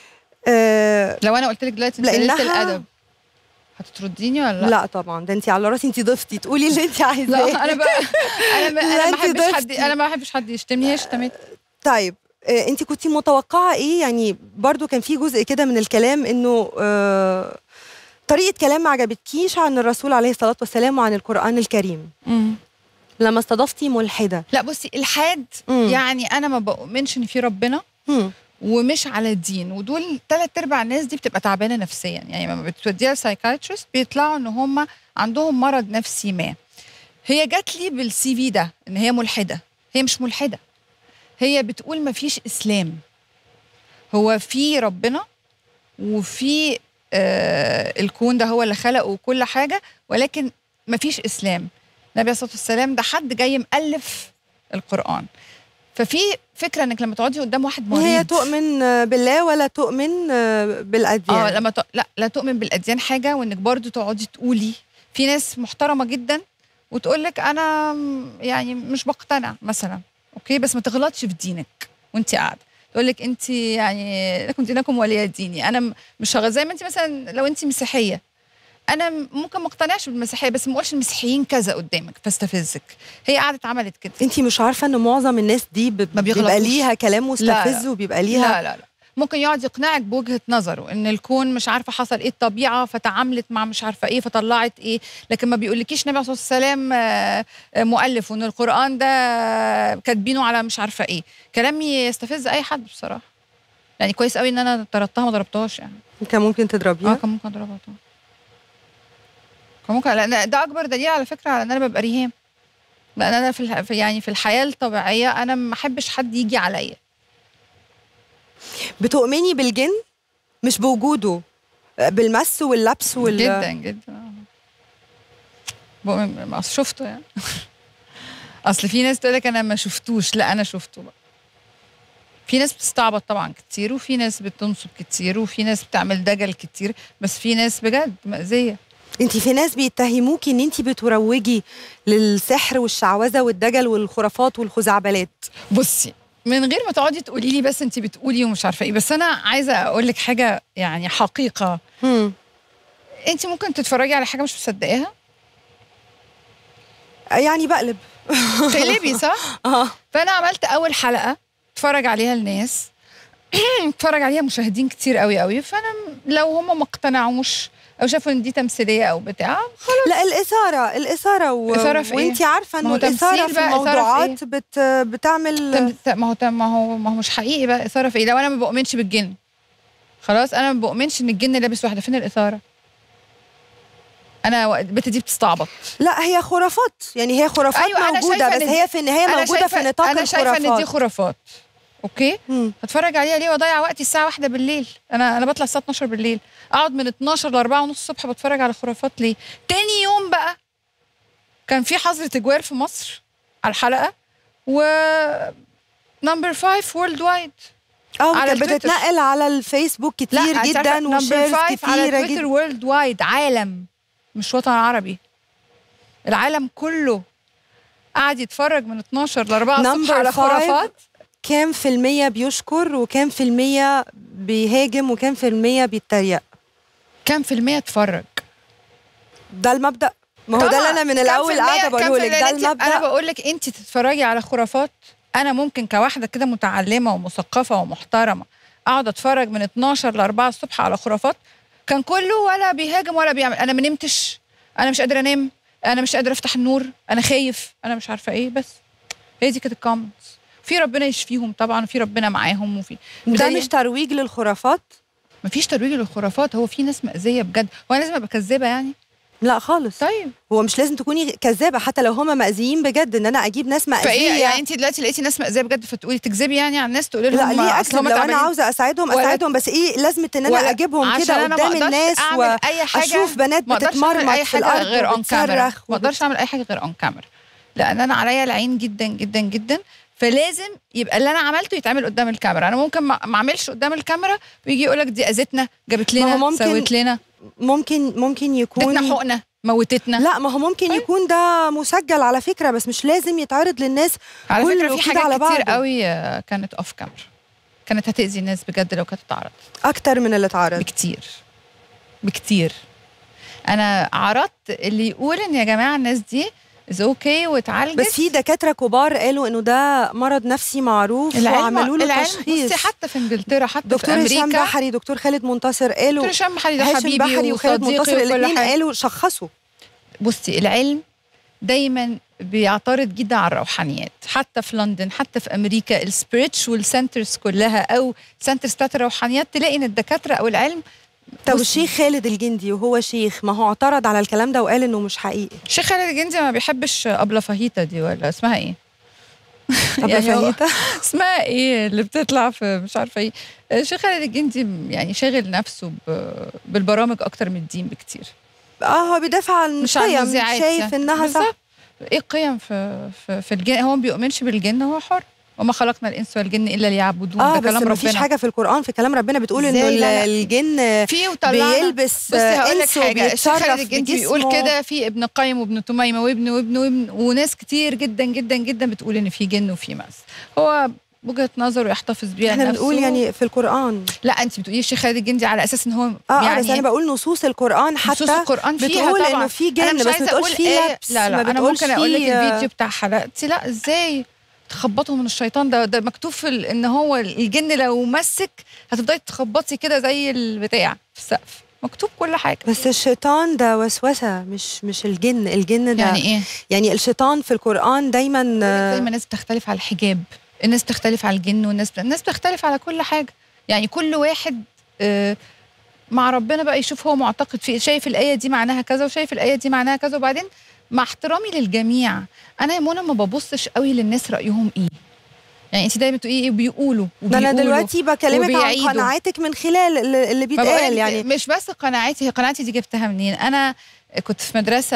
آه،
لو انا قلت لك دلوقتي انت قليله
لأنها-
الادب هتطرديني ولا
لا, لا طبعا ده انت على راسي انت ضفتي تقولي اللي انت عايزاه
لا انا بقى انا ما
لا،
انا ما
انت
بحبش حد
ضفتي.
انا ما بحبش حد يشتمني هي شتمت
طيب آه، انت كنتي متوقعه ايه يعني برضو كان في جزء كده من الكلام انه آه، طريقه كلام ما عجبتكيش عن الرسول عليه الصلاه والسلام وعن القران الكريم لما استضفتي ملحده
لا بصي الحاد
مم.
يعني انا ما بؤمنش ان في ربنا
هم.
ومش على الدين ودول ثلاث ارباع الناس دي بتبقى تعبانه نفسيا يعني لما بتوديها لسايكايترست بيطلعوا ان هم عندهم مرض نفسي ما هي جات لي بالسي في ده ان هي ملحده هي مش ملحده هي بتقول ما فيش اسلام هو في ربنا وفي آه الكون ده هو اللي خلقه وكل حاجه ولكن ما فيش اسلام النبي عليه الصلاه والسلام ده حد جاي مؤلف القران ففي فكره انك لما تقعدي قدام واحد مريض
هي تؤمن آه، بالله ولا تؤمن آه، بالاديان
اه لما ت... لا لا تؤمن بالاديان حاجه وانك برضو تقعدي تقولي في ناس محترمه جدا وتقول لك انا م- يعني مش بقتنع مثلا اوكي بس ما تغلطش في دينك وانت قاعده تقول لك انت يعني لكم دينكم ولي ديني انا م- مش هغ... زي ما انت مثلا لو انت مسيحيه انا م- ممكن ما اقتنعش بالمسيحيه بس ما اقولش المسيحيين كذا قدامك فاستفزك هي قعدت عملت كده
انت مش عارفه ان معظم الناس دي ب-
ما
بيبقى
بيغلطوش.
ليها كلام
لا،
مستفز وبيبقى ليها
لا لا لا ممكن يقعد يقنعك بوجهه نظره ان الكون مش عارفه حصل ايه الطبيعه فتعاملت مع مش عارفه ايه فطلعت ايه لكن ما بيقولكيش النبي عليه الصلاه والسلام آه، آه، مؤلف وان القران ده كاتبينه على مش عارفه ايه كلام يستفز اي حد بصراحه يعني كويس قوي ان انا طردتها ما ضربتهاش يعني
كان ممكن
اه
تضربيها
كان ممكن اضربها طبعا كان ممكن لان ده اكبر دليل على فكره على ان انا ببقى ريهام لان انا في, الح... في يعني في الحياه الطبيعيه انا ما احبش حد يجي عليا
بتؤمني بالجن مش بوجوده آه، بالمس واللبس وال
جدا جدا آه. بؤمن اصل شفته يعني اصل في ناس تقول لك انا ما شفتوش لا انا شفته بقى في ناس بتستعبط طبعا كتير وفي ناس بتنصب كتير وفي ناس بتعمل دجل كتير بس في ناس بجد مأذية
انت في ناس بيتهموكي ان انت بتروجي للسحر والشعوذه والدجل والخرافات والخزعبلات
بصي من غير ما تقعدي تقولي لي بس انت بتقولي ومش عارفه ايه بس انا عايزه اقول لك حاجه يعني حقيقه
هم.
انت ممكن تتفرجي على حاجه مش مصدقاها
يعني بقلب
تقلبي صح
اه
فانا عملت اول حلقه اتفرج عليها الناس اتفرج عليها مشاهدين كتير قوي قوي فانا م- لو هم ما اقتنعوش او شافوا ان دي تمثيليه او بتاع خلاص
لا الإثارة الإثارة و...
إثارة في إيه؟
وانت عارفة
ما
انه
هو تمثيل
الإثارة في
بقى، إثارة في
الموضوعات بت... بتعمل
تم- ت- ما هو تم- ما هو ما هو مش حقيقي بقى اثاره في ايه لو انا ما بؤمنش بالجن خلاص انا ما بؤمنش ان الجن لابس واحده فين الاثاره انا و- البت دي بتستعبط
لا هي خرافات يعني هي خرافات
أيوة، أنا
موجوده
شايفة
بس
إن
هي
دي-
في النهايه
انا
موجوده في
شايفة-
نطاق
انا شايفه ان دي
الخرافات
خرافات اوكي
مم.
هتفرج عليها ليه واضيع وقتي الساعه واحدة بالليل انا انا بطلع الساعه 12 بالليل اقعد من 12 ل 4 ونص الصبح بتفرج على خرافات ليه تاني يوم بقى كان في حظر تجوار في مصر على الحلقه و نمبر 5 وورلد وايد
اه
على
كانت
تويتر.
بتتنقل على الفيسبوك كتير جدا وشيرز
على
كتيره
تويتر
جدا
وورلد وايد عالم مش وطن عربي العالم كله قاعد يتفرج من 12 ل 4 الصبح
Number
على
five.
خرافات
كام في المية بيشكر وكام في المية بيهاجم وكام في المية بيتريق
كام في المية اتفرج
ده المبدأ ما هو ده اللي انا من الاول قاعده بقوله لك ده
انا
المبدأ
بقول لك انت تتفرجي على خرافات انا ممكن كواحده كده متعلمه ومثقفه ومحترمه اقعد اتفرج من 12 ل 4 الصبح على خرافات كان كله ولا بيهاجم ولا بيعمل انا ما نمتش انا مش قادره انام انا مش قادره افتح النور انا خايف انا مش عارفه ايه بس هي دي كانت الكومنتس في ربنا يشفيهم طبعا وفي ربنا معاهم وفي
ده
بدليل-
مش ترويج للخرافات
مفيش ترويج للخرافات هو في ناس مأذيه بجد وانا لازم ابقى كذابه يعني
لا خالص
طيب
هو مش لازم تكوني كذابه حتى لو هما مأذيين بجد ان انا اجيب ناس
فايه
مأذيه
يعني انت دلوقتي لقيتي ناس مأذيه بجد فتقولي تكذبي يعني على الناس تقولي لهم
لا ليه
أصل
اكذب
هم
لو انا
تعبانين.
عاوزه اساعدهم
ولا-
اساعدهم بس ايه لازمه ان انا
ولا-
اجيبهم
عشان
كده
أنا ما
قدام
أقدرش
الناس
أعمل أي حاجة-
واشوف بنات
ما اقدرش اعمل
بتتمرمط
اي
في
حاجه
الارض
غير اون كاميرا
وبتصرخ
ما اقدرش اعمل اي حاجه غير اون كاميرا لان انا عليا العين جدا جدا جدا فلازم يبقى اللي انا عملته يتعمل قدام الكاميرا انا ممكن ما ما اعملش قدام الكاميرا ويجي يقول لك دي اذتنا جابت
ما هو
لنا
ممكن
سوت لنا
ممكن ممكن يكون
ادتنا حقنه موتتنا
لا ما هو ممكن
طيب.
يكون ده مسجل على فكره بس مش لازم يتعرض للناس
على
كله
فكره في
كده
حاجات
على
كتير
بعضه.
قوي آه، كانت اوف كاميرا كانت هتاذي الناس بجد لو كانت اتعرضت
اكتر من اللي اتعرض
بكتير بكتير انا عرضت اللي يقول ان يا جماعه الناس دي از اوكي واتعالجت
بس في دكاتره كبار قالوا انه ده مرض نفسي معروف وعملوا له
العلم
تشخيص
بصي حتى في انجلترا حتى
دكتور
في
هشام
امريكا
بحري دكتور خالد منتصر قالوا
دكتور هشام بحري ده
هاشم
حبيبي
بحري وخالد منتصر
وصديقي وكل
الاثنين
حاجه
قالوا شخصوا
بصي العلم دايما بيعترض جدا على الروحانيات حتى في لندن حتى في امريكا السبيريتشوال سنترز كلها او سنترز بتاعت الروحانيات تلاقي ان الدكاتره او العلم
طب
بصي.
الشيخ خالد الجندي وهو شيخ ما هو اعترض على الكلام ده وقال انه مش حقيقي
الشيخ خالد الجندي ما بيحبش ابله فاهيتا دي ولا اسمها ايه؟
طب
يعني هو-
فاهيتا
اسمها ايه اللي بتطلع في مش عارفه ايه الشيخ خالد الجندي يعني شاغل نفسه ب- بالبرامج اكتر من الدين بكتير
اه هو بيدافع عن
مش عن
قيم
المذيعات
شايف
يعني.
انها صح
بالظبط. ايه القيم في في, في الجن هو ما بيؤمنش بالجن هو حر وما خلقنا الانس والجن الا ليعبدون
اه
ده
بس
كلام
ما فيش
ربنا
حاجه في القران في كلام ربنا بتقول انه
إزاي؟ لا، لا.
الجن
في وطلعنا
بيلبس
بصي هقول لك
انس
حاجه الشيخ خالد
وبيتصرف
الجندي بيقول
بجسمه.
كده في ابن قيم وابن تميمه وابن وابن وابن وناس كتير جدا جدا جدا بتقول ان في جن وفي مس هو وجهه نظره يحتفظ بيها
احنا
لنفسه.
بنقول يعني في القران
لا انت بتقولي الشيخ خالد الجندي على اساس ان هو
اه يعني
يعني
بس انا بقول نصوص القران حتى
نصوص القران فيها
بتقول
طبعا
انه في جن
أنا مش
بس
عايزة
بتقولش
أقول
في
إيه.
لبس
لا لا
ما
انا
بتقولش
ممكن اقول لك
في-
الفيديو بتاع حلقتي لا ازاي تخبطوا من الشيطان ده ده مكتوب في ال- ان هو الجن لو مسك هتفضلي تخبطي كده زي البتاع في السقف مكتوب كل حاجه
بس الشيطان ده وسوسه مش مش الجن الجن ده
يعني ايه
يعني الشيطان في القران دايما آه،
دايما الناس بتختلف على الحجاب الناس بتختلف على الجن والناس الناس بتختلف على كل حاجه يعني كل واحد آه، مع ربنا بقى يشوف هو معتقد في شايف الايه دي معناها كذا وشايف الايه دي معناها كذا وبعدين مع احترامي للجميع انا يا منى ما ببصش قوي للناس رايهم ايه يعني انت دايما تقولي ايه بيقولوا
ده انا
وبيقولوا.
دلوقتي بكلمك عن
وبيعيدوا.
قناعاتك من خلال اللي اللي
ما بقولك
بيتقال يعني
مش بس قناعاتي هي قناعتي دي جبتها منين انا كنت في مدرسه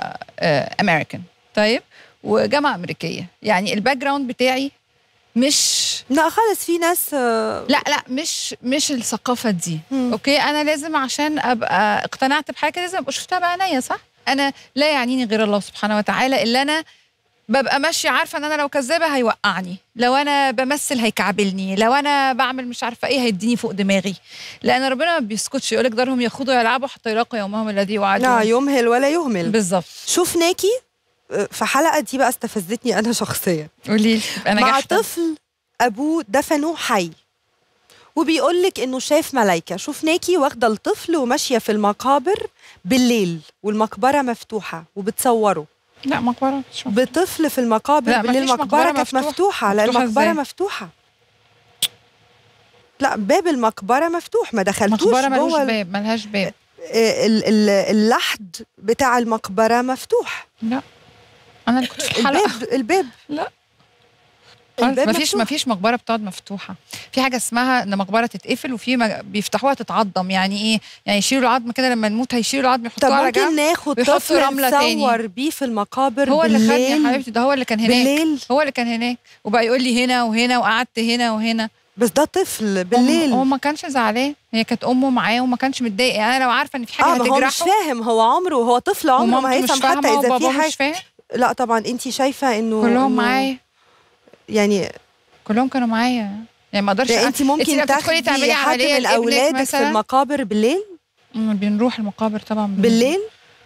امريكان طيب وجامعه امريكيه يعني الباك جراوند بتاعي مش
لا خالص في ناس آه،
لا لا مش مش الثقافه دي
مم.
اوكي انا لازم عشان ابقى اقتنعت بحاجه لازم ابقى شفتها بعينيا صح انا لا يعنيني غير الله سبحانه وتعالى الا انا ببقى ماشيه عارفه ان انا لو كذابه هيوقعني لو انا بمثل هيكعبلني لو انا بعمل مش عارفه ايه هيديني فوق دماغي لان ربنا ما بيسكتش يقول لك دارهم يخوضوا يلعبوا حتى يلاقوا يومهم الذي
لا
وعدوا
يمهل ولا يهمل
بالظبط
شفناكي آه، في حلقه دي بقى استفزتني انا شخصيا
قولي لي انا
مع
جحده
طفل ابوه دفنه حي وبيقول لك انه شاف ملايكه شفناكي واخده الطفل وماشيه في المقابر بالليل والمقبره مفتوحه وبتصوره
لا مقبره مش مقبرة.
بطفل في المقابر
لا،
بالليل
مفيش
المقبره
مقبرة
كانت
مفتوحة.
مفتوحه لا
مفتوحة
المقبره
إزاي؟
مفتوحه لا باب المقبره مفتوح ما دخلتوش
مقبره ملوش
جوه ال-
باب ملهاش باب
ال- ال- اللحد بتاع المقبره مفتوح
لا انا اللي كنت في الحلقه
الباب الباب
لا خالص
الباب
مفيش
مفتوح.
مفيش مقبره بتقعد مفتوحه في حاجه اسمها ان مقبره تتقفل وفي مج... بيفتحوها تتعظم يعني ايه يعني يشيلوا العظم كده لما نموت هيشيلوا العظم
طب
يحطوه على
ممكن
جنب
ناخد
ويحطوا
طفل
رملة تاني.
نصور بيه في المقابر
هو اللي خدني يا
بالليل
حبيبتي ده هو اللي كان هناك
بالليل
هو اللي كان هناك وبقى يقول لي هنا وهنا وقعدت هنا وهنا
بس ده طفل بالليل
هو ما كانش زعلان هي كانت امه معاه وما كانش متضايق يعني انا لو عارفه ان في حاجه
اه ما هو مش
هتجرحه
فاهم هو عمره هو طفل عمره ما
ومامته مش
هيفهم حتى
فاهمه
اذا في
وباباه
حاجه
مش فاهم
لا طبعا انت شايفه انه
كلهم
إنه
معايا
يعني
كلهم كانوا معايا يعني ما اقدرش
يعني
أ-
انت ممكن
لما بتدخلي تعملي
تاخدي حد
عمليه
من
لابنك
اولادك في
مثلا
المقابر بالليل
أمم، بنروح المقابر طبعا بن-
بالليل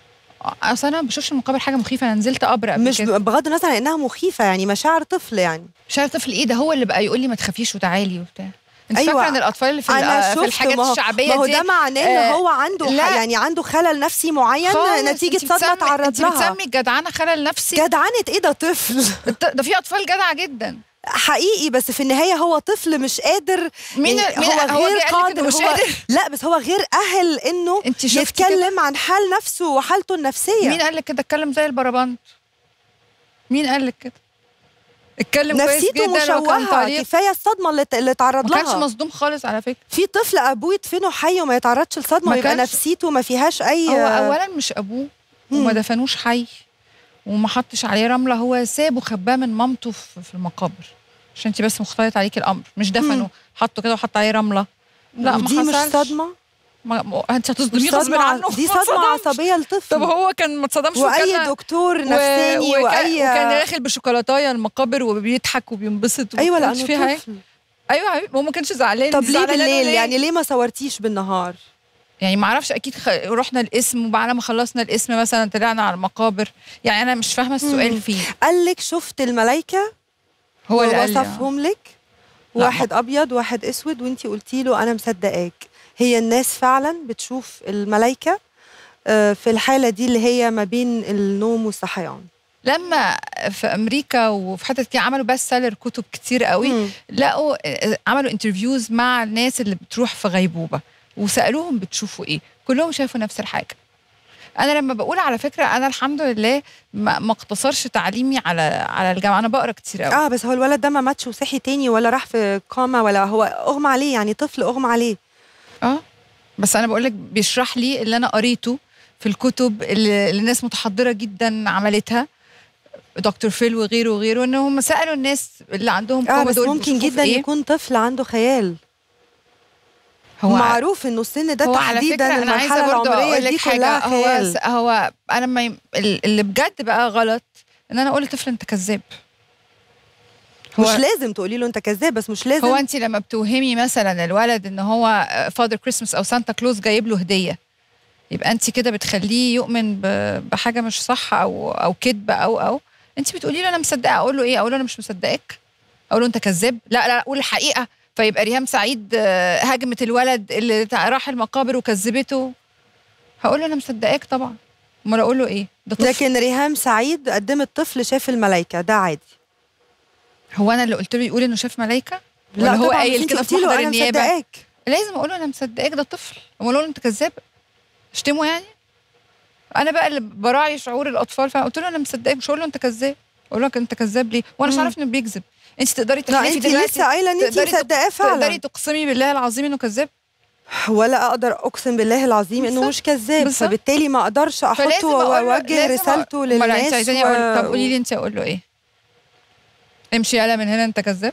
اصل انا ما بشوفش المقابر حاجه مخيفه انا نزلت قبر قبل
مش
كده
بغض النظر عن انها مخيفه يعني مشاعر طفل يعني
مش عارف طفل ايه ده هو اللي بقى يقول لي ما تخافيش وتعالي وبتاع انت
أيوة.
فاكره ان الاطفال اللي في,
انا
الأ-
شفت
في الحاجات
ما هو-
الشعبيه
ما هو
دي
ده معناه ان
آه،
هو عنده
لا.
ح- يعني عنده خلل نفسي معين
خالص.
نتيجه
انت
صدمه
بتسمي-
تعرض
انت
لها
بتسمي الجدعنه خلل نفسي
جدعنه ايه ده طفل
الت- ده في اطفال جدعه جدا
حقيقي بس في النهايه هو طفل مش قادر
مين
يعني
مين
هو
هو
غير
جه قال لك
قادر
إنه مش
هو
قادر
لا بس هو غير اهل انه
انت شفتي كده
يتكلم عن حال نفسه وحالته النفسيه
مين قال لك كده اتكلم زي البربنت مين قال لك كده اتكلم كويس
نفسيته
جدا وكان
مشوهه
طريق
كفايه الصدمه اللي اللي اتعرض
ما كانش
لها
مصدوم خالص على فكره
في طفل ابوه يدفنه حي وما يتعرضش لصدمه
ما
ويبقى
كانش-
نفسيته ما فيهاش اي
هو اولا مش ابوه وما
مم.
دفنوش حي وما حطش عليه رمله هو سابه خباه من مامته في في المقابر عشان انت بس مختلط عليكي الامر مش دفنه
مم.
حطه كده وحط عليه رمله لا ما
دي مش
حصلش.
صدمه
ما ما- انت هتصدميه
مش
غصب
صدمه
عنه
دي
ما
صدمه
اتصدمش.
عصبيه لطفل
طب هو كان ما اتصدمش
واي
وكان-
دكتور
و-
نفساني
وكان,
واي
وكان داخل بشوكولاتايه المقابر وبيضحك وبينبسط
ايوه
وما كانش
لانه
فيه حاجه
طفل
ايوه يا حبيبي هو ما كانش زعلان
طب
انت
ليه
زعلانة
بالليل
ليه؟
يعني ليه ما صورتيش بالنهار
يعني ما اعرفش اكيد خ... رحنا القسم وبعد ما خلصنا القسم مثلا طلعنا على المقابر يعني انا مش فاهمه السؤال
مم.
فيه
قال لك شفت الملائكه
هو اللي قال لي آه.
وصفهم لك
لا،
واحد ابيض واحد اسود وانتي قلتي له انا مصدقاك هي الناس فعلا بتشوف الملائكه آه، في الحاله دي اللي هي ما بين النوم والصحيان
لما في امريكا وفي حتت كده عملوا بس سيلر كتب كتير قوي
مم.
لقوا آه، عملوا انترفيوز مع الناس اللي بتروح في غيبوبه وسالوهم بتشوفوا ايه كلهم شافوا نفس الحاجه انا لما بقول على فكره انا الحمد لله ما, ما اقتصرش تعليمي على على الجامعه انا بقرا كتير قوي
اه بس هو الولد ده ما ماتش وصحي تاني ولا راح في كوما ولا هو اغمى عليه يعني طفل اغمى عليه
اه بس انا بقول لك بيشرح لي اللي انا قريته في الكتب اللي اللي الناس متحضره جدا عملتها دكتور فيل وغيره وغيره ان هم سالوا الناس اللي عندهم
اه
كوما
بس
دول
ممكن
بيشوفوا في
جدا
إيه؟
يكون طفل عنده خيال
هو
معروف انه السن ده
هو على فكره
تحديدا
انا عايزه
المرحله
برضه
العمريه
اقول
دي
لك حاجه
كلها
هو
خيال
هو انا ما ي- ال- اللي بجد بقى غلط ان انا اقول لطفل انت كذاب هو
مش لازم تقولي له انت كذاب بس مش لازم
هو انت لما بتوهمي مثلا الولد ان هو فادر كريسمس او سانتا كلوز جايب له هديه يبقى انت كده بتخليه يؤمن ب- بحاجه مش صح او او كذب او او انت بتقولي له انا مصدقه اقول له ايه اقول له انا مش مصدقك اقول له انت كذاب لا لا قول الحقيقه فيبقى ريهام سعيد آه، هاجمت الولد اللي تع- راح المقابر وكذبته هقول له انا مصدقاك طبعا امال اقول له ايه ده طفل
لكن ريهام سعيد قدمت طفل شاف الملائكه ده عادي
هو انا اللي قلت له يقول انه شاف ملايكه
لا
ولا هو
طبعا
قايل
انت
كده
قلتي
في
له
محضر
انا
النيابه
مصدقاك
لازم اقول له انا مصدقاك ده طفل امال اقول له انت كذاب اشتمه يعني انا بقى اللي براعي شعور الاطفال فقلت له انا مصدقك مش هقول له انت كذاب اقول له انت كذاب ليه وانا مش
مم.
عارف انه بيكذب انت تقدري
لا
تحلفي
انت
دلوقتي
لسه قايله ان انت
تقدري تق-
مصدقاه
تقدري
فعلا
تقسمي بالله العظيم انه كذاب
ولا اقدر اقسم بالله العظيم انه
بالظبط.
مش كذاب
بالظبط.
فبالتالي ما اقدرش احطه
فلازم أقول له-
واوجه
لازم
رسالته
أقول- أمال انت
للناس
عايزاني اقول طب قولي لي انت اقول له ايه امشي يلا من هنا انت كذاب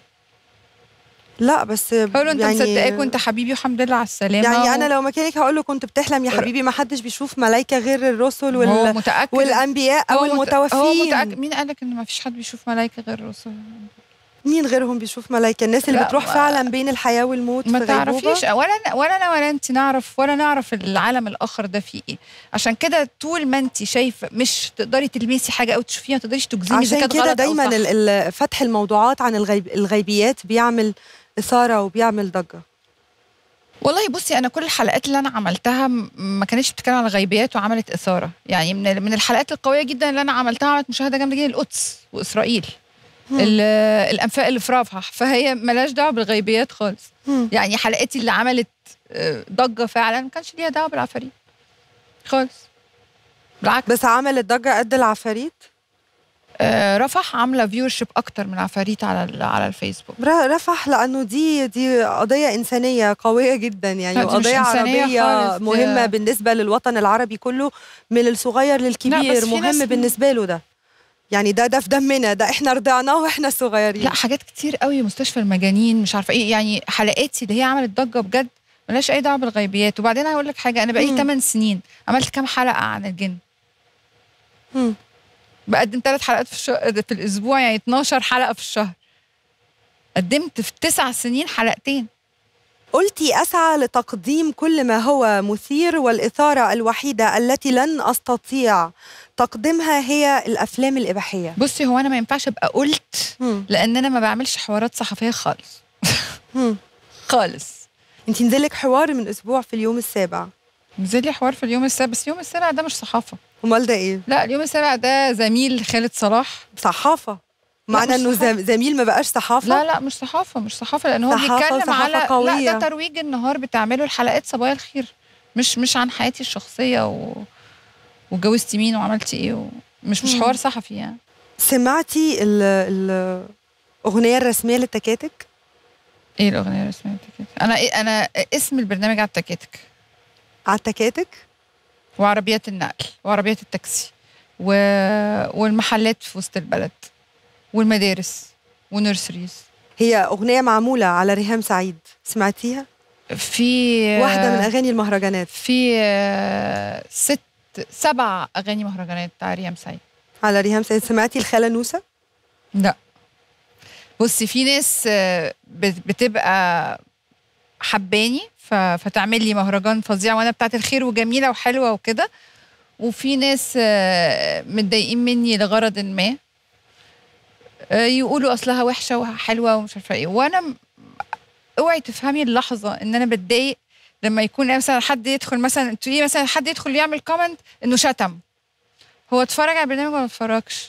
لا بس
اقول له انت
يعني
مصدقاك وانت حبيبي والحمد لله على السلامه
يعني انا
و-
لو مكانك هقول له كنت بتحلم يا
ور-
حبيبي ما حدش بيشوف ملائكه غير الرسل
هو
وال...
متاكد
والانبياء او
هو مت- هو
المتوفين
متاكد مين قالك ان ما فيش حد بيشوف ملائكه غير الرسل
مين غيرهم بيشوف ملائكه الناس اللي
لا،
بتروح
ما-
فعلا بين الحياه والموت
ما
في غيبوبة؟
تعرفيش ولا أنا- ولا انا ولا انت نعرف ولا نعرف العالم الاخر ده فيه ايه عشان كده طول ما انت شايفه مش تقدري تلمسي حاجه او تشوفيها ما تقدريش تجزمي اذا
عشان
كانت
كده
غلط
دايما
او صح
ال- ال- فتح الموضوعات عن الغيب الغيبيات بيعمل اثاره وبيعمل ضجه
والله بصي انا كل الحلقات اللي انا عملتها م- ما كانتش بتتكلم عن الغيبيات وعملت اثاره يعني من ال- من الحلقات القويه جدا اللي انا عملتها عملت مشاهده جامده جدا القدس واسرائيل ال- الانفاق اللي في رفح فهي ملاش دعوه بالغيبيات خالص
مم.
يعني حلقتي اللي عملت آه، ضجه فعلا ما كانش ليها دعوه بالعفاريت خالص بالعكس
بس عملت ضجه قد العفاريت
آه، رفح عامله فيورشيب اكتر من عفاريت على ال- على الفيسبوك
ر- رفح لانه دي دي قضيه انسانيه قويه جدا يعني
لا، دي مش
وقضيه
إنسانية
عربيه
خالص، دي-
مهمه بالنسبه للوطن العربي كله من الصغير
لا،
للكبير
بس في ناس-
مهم بالنسبه له ده يعني ده ده في دمنا ده احنا رضعناه واحنا صغيرين
لا حاجات كتير قوي مستشفى المجانين مش عارفه ايه يعني حلقاتي اللي هي عملت ضجه بجد ملهاش اي دعوه بالغيبيات وبعدين هقول لك حاجه انا بقالي
مم.
8 سنين عملت كام حلقه عن الجن
مم.
بقدم ثلاث حلقات في, الشهر في الاسبوع يعني 12 حلقه في الشهر قدمت في تسع سنين حلقتين
قلتي اسعى لتقديم كل ما هو مثير والاثاره الوحيده التي لن استطيع تقديمها هي الافلام الاباحيه
بصي هو انا ما ينفعش ابقى قلت
مم.
لان انا ما بعملش حوارات صحفيه خالص
مم.
خالص
انت نزلك حوار من اسبوع في اليوم السابع
نزل لي حوار في اليوم السابع بس اليوم السابع ده مش صحافه
امال ده ايه
لا اليوم السابع ده زميل خالد صلاح
صحافه معنى
مش
انه
صحافة.
زم- زميل ما بقاش صحافه
لا لا مش صحافه مش صحافه لان هو
صحافة
بيتكلم
وصحافة
على
قوية.
لا ده ترويج النهار بتعمله الحلقات صبايا الخير مش مش عن حياتي الشخصيه و... وجوزتي مين وعملتي ايه و... مش مش
مم.
حوار صحفي يعني
سمعتي ال- ال- الاغنيه الرسميه للتكاتك
ايه الاغنيه الرسميه التكاتك انا إيه انا اسم البرنامج على التكاتك
على التكاتك
وعربيات النقل وعربيات التاكسي و... والمحلات في وسط البلد والمدارس ونيرسريز
هي اغنيه معموله على ريهام سعيد سمعتيها
في
واحده من اغاني المهرجانات
في آه، ست سبع اغاني مهرجانات بتاع ريم سعيد
على ريهام سعيد سمعتي الخاله نوسه
لا بصي في ناس آه، بت- بتبقى حباني ف- فتعمل لي مهرجان فظيع وانا بتاعت الخير وجميله وحلوه وكده وفي ناس آه، متضايقين مني لغرض ما آه، يقولوا اصلها وحشه وحلوه ومش عارفه ايه وانا م- اوعي تفهمي اللحظه ان انا بتضايق لما يكون مثلا حد يدخل مثلا تقولي مثلا حد يدخل يعمل كومنت انه شتم هو اتفرج على البرنامج ولا ما اتفرجش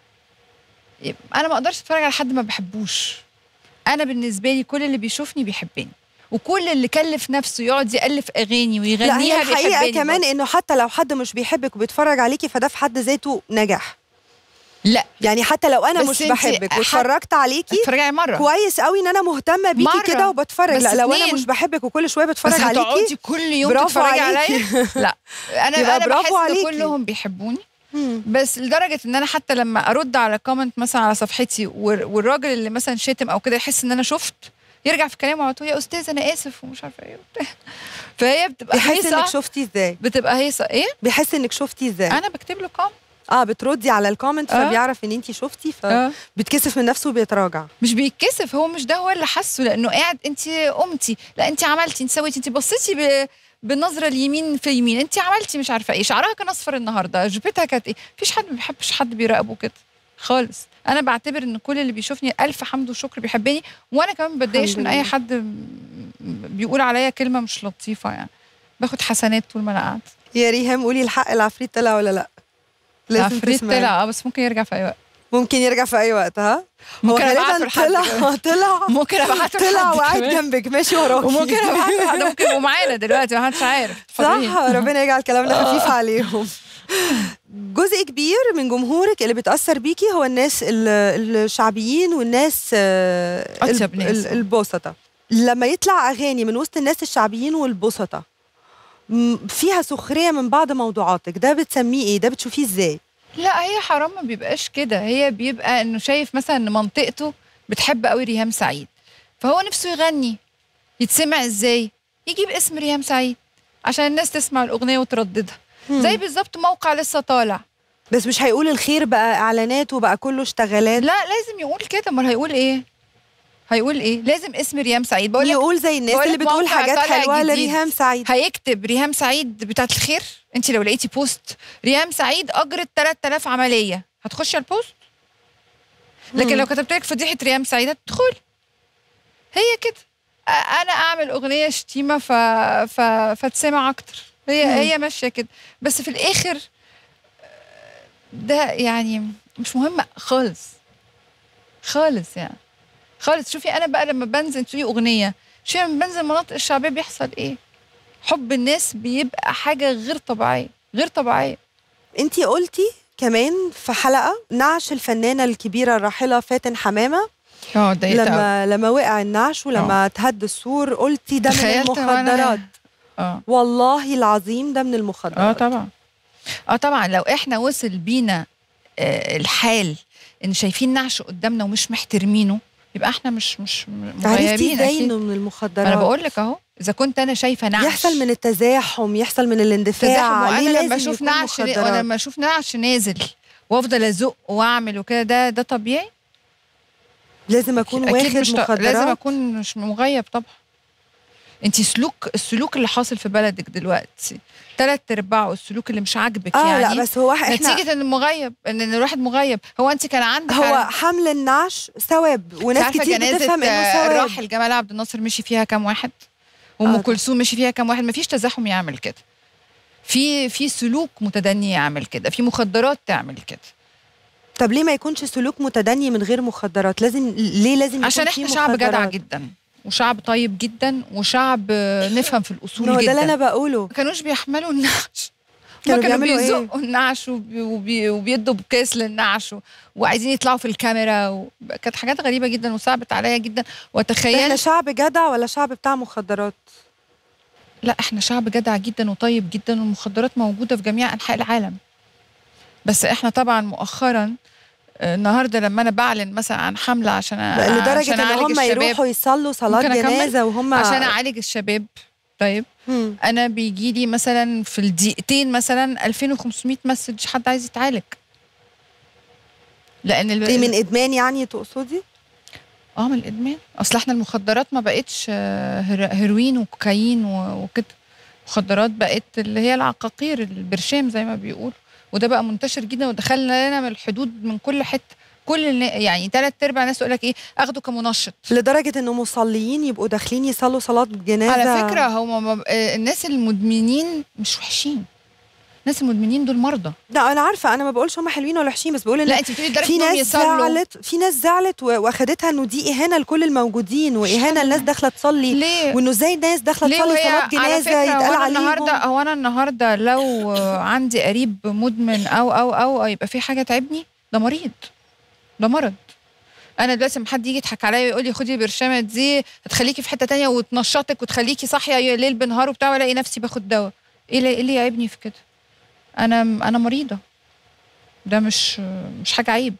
انا ما اقدرش اتفرج على حد ما بحبوش انا بالنسبه لي كل اللي بيشوفني بيحبني وكل اللي كلف نفسه يقعد يالف اغاني
لا
ويغنيها
هي الحقيقه
بيحبني
كمان
برضه.
انه حتى لو حد مش بيحبك وبيتفرج عليكي فده في حد ذاته نجاح
لا
يعني حتى لو انا
بس
مش
انتي
بحبك
حد-
واتفرجت عليكي
اتفرجي عليه مره
كويس قوي ان انا مهتمه بيكي
مرة.
كده وبتفرج
بس
لا لو انا
اتنين.
مش بحبك وكل شويه
بس
بتفرج
هتقعدي
عليكي
كل يوم
برافو
تتفرجي
عليكي.
عليا لا انا
يبقى
انا
برافو
بحس ان
عليكي.
كلهم بيحبوني
مم.
بس لدرجه ان انا حتى لما ارد على كومنت مثلا على صفحتي والر- والراجل اللي مثلا شتم او كده يحس ان انا شفت يرجع في كلامه على طول يا استاذ انا اسف ومش عارفه ايه وبتاع فهي بتبقى
بيحس انك
هيصه
شفتي ازاي
بتبقى هيصه ايه
بيحس انك شفتي ازاي
انا بكتب له كومنت
اه بتردي على الكومنت
آه.
فبيعرف ان انت شفتي
آه.
فبيتكسف من نفسه وبيتراجع
مش بيتكسف هو مش ده هو اللي حاسه لانه قاعد انت قمتي لا انت عملتي انت سويتي انت بصيتي ب... بالنظره اليمين في يمين انت عملتي مش عارفه ايه شعرها كان اصفر النهارده جبتها كانت ايه مفيش حد ما بيحبش حد بيراقبه كده خالص انا بعتبر ان كل اللي بيشوفني الف حمد وشكر بيحبني وانا كمان ما بتضايقش
الحمد
من اي
لله.
حد م- بيقول عليا كلمه مش لطيفه يعني باخد حسنات طول ما انا قاعده
يا ريهام قولي الحق العفريت طلع ولا لا لازم
عفريت
تسمعي.
طلع اه بس ممكن يرجع في اي وقت
ممكن يرجع في اي وقت ها هو
ممكن ابعته
غالبا
لحد
طلع
كمان.
طلع
ممكن ابعته
طلع
لحد
وقاعد
كمان.
جنبك ماشي وراكي
وممكن ابعته لحد ممكن يبقوا معانا دلوقتي ما حدش عارف
صح
حرين.
ربنا يجعل كلامنا خفيف عليهم جزء كبير من جمهورك اللي بيتاثر بيكي هو الناس ال- الشعبيين والناس آه،
أطيب
الب-
ناس.
ال- البسطة لما يطلع اغاني من وسط الناس الشعبيين والبسطة م- فيها سخريه من بعض موضوعاتك ده بتسميه ايه ده بتشوفيه ازاي
لا هي حرام ما بيبقاش كده هي بيبقى انه شايف مثلا ان منطقته بتحب قوي ريهام سعيد فهو نفسه يغني يتسمع ازاي يجيب اسم ريهام سعيد عشان الناس تسمع الاغنيه وترددها زي بالظبط موقع لسه طالع
بس مش هيقول الخير بقى اعلانات وبقى كله اشتغالات
لا لازم يقول كده امال هيقول ايه هيقول ايه لازم اسم ريهام سعيد بقول لك
يقول زي الناس
بقولك
اللي بتقول
موقع
حاجات
طالع
حلوه
جديد.
لريهام سعيد
هيكتب ريهام سعيد بتاعت الخير انت لو لقيتي بوست ريهام سعيد اجرت 3000 عمليه هتخشي على البوست لكن
مم.
لو كتبت لك فضيحه ريهام سعيد هتدخلي هي كده أ- انا اعمل اغنيه شتيمه ف... ف... فتسمع اكتر هي
مم.
هي ماشيه كده بس في الاخر ده يعني مش مهم خالص خالص يعني خالص شوفي انا بقى لما بنزل تقولي اغنيه شوفي لما بنزل المناطق الشعبيه بيحصل ايه حب الناس بيبقى حاجه غير طبيعيه غير طبيعيه
انتي قلتي كمان في حلقه نعش الفنانه الكبيره الراحله فاتن حمامه
اه ده
لما لما وقع النعش ولما تهد السور قلتي ده من
تخيلت وأنا-
المخدرات
اه
والله العظيم ده من المخدرات
اه طبعا اه طبعا لو احنا وصل بينا آه الحال ان شايفين نعش قدامنا ومش محترمينه يبقى احنا مش مش
عرفتي
مغيرين
ازاي
اكيد
انه من المخدرات
ما انا بقول لك اهو اذا كنت انا شايفه نعش
يحصل من التزاحم يحصل من الاندفاع
تزاحم
ليه
وانا
لازم
لما اشوف
يكون
نعش وانا
مخدرات؟
لما اشوف نعش نازل وافضل ازق واعمل وكده ده ده طبيعي
لازم اكون
اكيد
واخد
مش ط-
مخدرات
لازم اكون مش مغيب طبعا انت سلوك السلوك اللي حاصل في بلدك دلوقتي ثلاث ارباعه السلوك اللي مش عاجبك
اه
يعني
لا بس هو احنا
نتيجه ان مغيب ان إن الواحد مغيب هو انت كان عندك
هو
على-
حمل النعش ثواب وناس
عارفة
كتير
جنازة
بتفهم انه
آه،
ثواب
الراحل جمال عبد الناصر مشي فيها كام واحد وام
آه.
كلثوم مشي فيها كام واحد مفيش تزاحم يعمل كده في في سلوك متدني يعمل كده في مخدرات تعمل كده
طب ليه ما يكونش سلوك متدني من غير مخدرات لازم ليه لازم يكون
عشان
في
احنا شعب جدع
مخدرات؟
جدا وشعب طيب جدا وشعب آه، نفهم في الاصول
ما هو ده
جدا
اللي انا بقوله
ما كانوش بيحملوا النعش
كانوا
هما كانوا
بيعملوا إيه؟
بيزقوا النعش وبي وبي وبيدوا بكاس للنعش و- وعايزين يطلعوا في الكاميرا و... كانت حاجات غريبه جدا وصعبت عليا جدا
احنا
وتخيل
شعب جدع ولا شعب بتاع مخدرات
لا احنا شعب جدع جدا وطيب جدا والمخدرات موجوده في جميع انحاء العالم بس احنا طبعا مؤخرا آه، النهارده لما انا بعلن مثلا عن حمله عشان أ-
لدرجه
عشان
ان
أعالج
هم
الشباب
يروحوا يصلوا صلاه
ممكن أكمل؟
جنازه وهم
عشان اعالج الشباب طيب
مم.
انا بيجي لي مثلا في الدقيقتين مثلا 2500 مسج حد عايز يتعالج لان ال...
دي من ادمان يعني تقصدي
اه من الادمان اصل احنا المخدرات ما بقتش آه، هير- هيروين وكوكايين و- وكده مخدرات بقت اللي هي العقاقير البرشام زي ما بيقولوا وده بقى منتشر جدا ودخلنا لنا من الحدود من كل حته كل النا- يعني ثلاث ارباع الناس يقول لك ايه اخده كمنشط
لدرجه انه مصليين يبقوا داخلين يصلوا صلاه جنازه
على فكره هم م- آه، الناس المدمنين مش وحشين الناس المدمنين دول مرضى
لا انا عارفه انا ما بقولش هم حلوين ولا وحشين بس بقول ان
لا انت بتقولي لدرجه
في
انهم
ناس
يصلوا
زعلت في ناس زعلت و- واخدتها انه دي اهانه لكل الموجودين واهانه الناس داخله تصلي
ليه
وانه ازاي الناس داخله
ليه
تصلي
وهي
صلاه
على
جنازه
فكرة
يتقال
هو أنا
عليهم
النهارده هو انا النهارده لو عندي قريب مدمن او او او, أو يبقى في حاجه تعبني ده مريض ده مرض انا دلوقتي لما حد يجي يضحك عليا ويقول لي خدي البرشامه دي هتخليكي في حته تانية وتنشطك وتخليكي صاحيه ليل بنهار وبتاع والاقي نفسي باخد دواء ايه اللي إيه اللي يعبني في كده انا انا مريضه ده مش مش حاجه عيب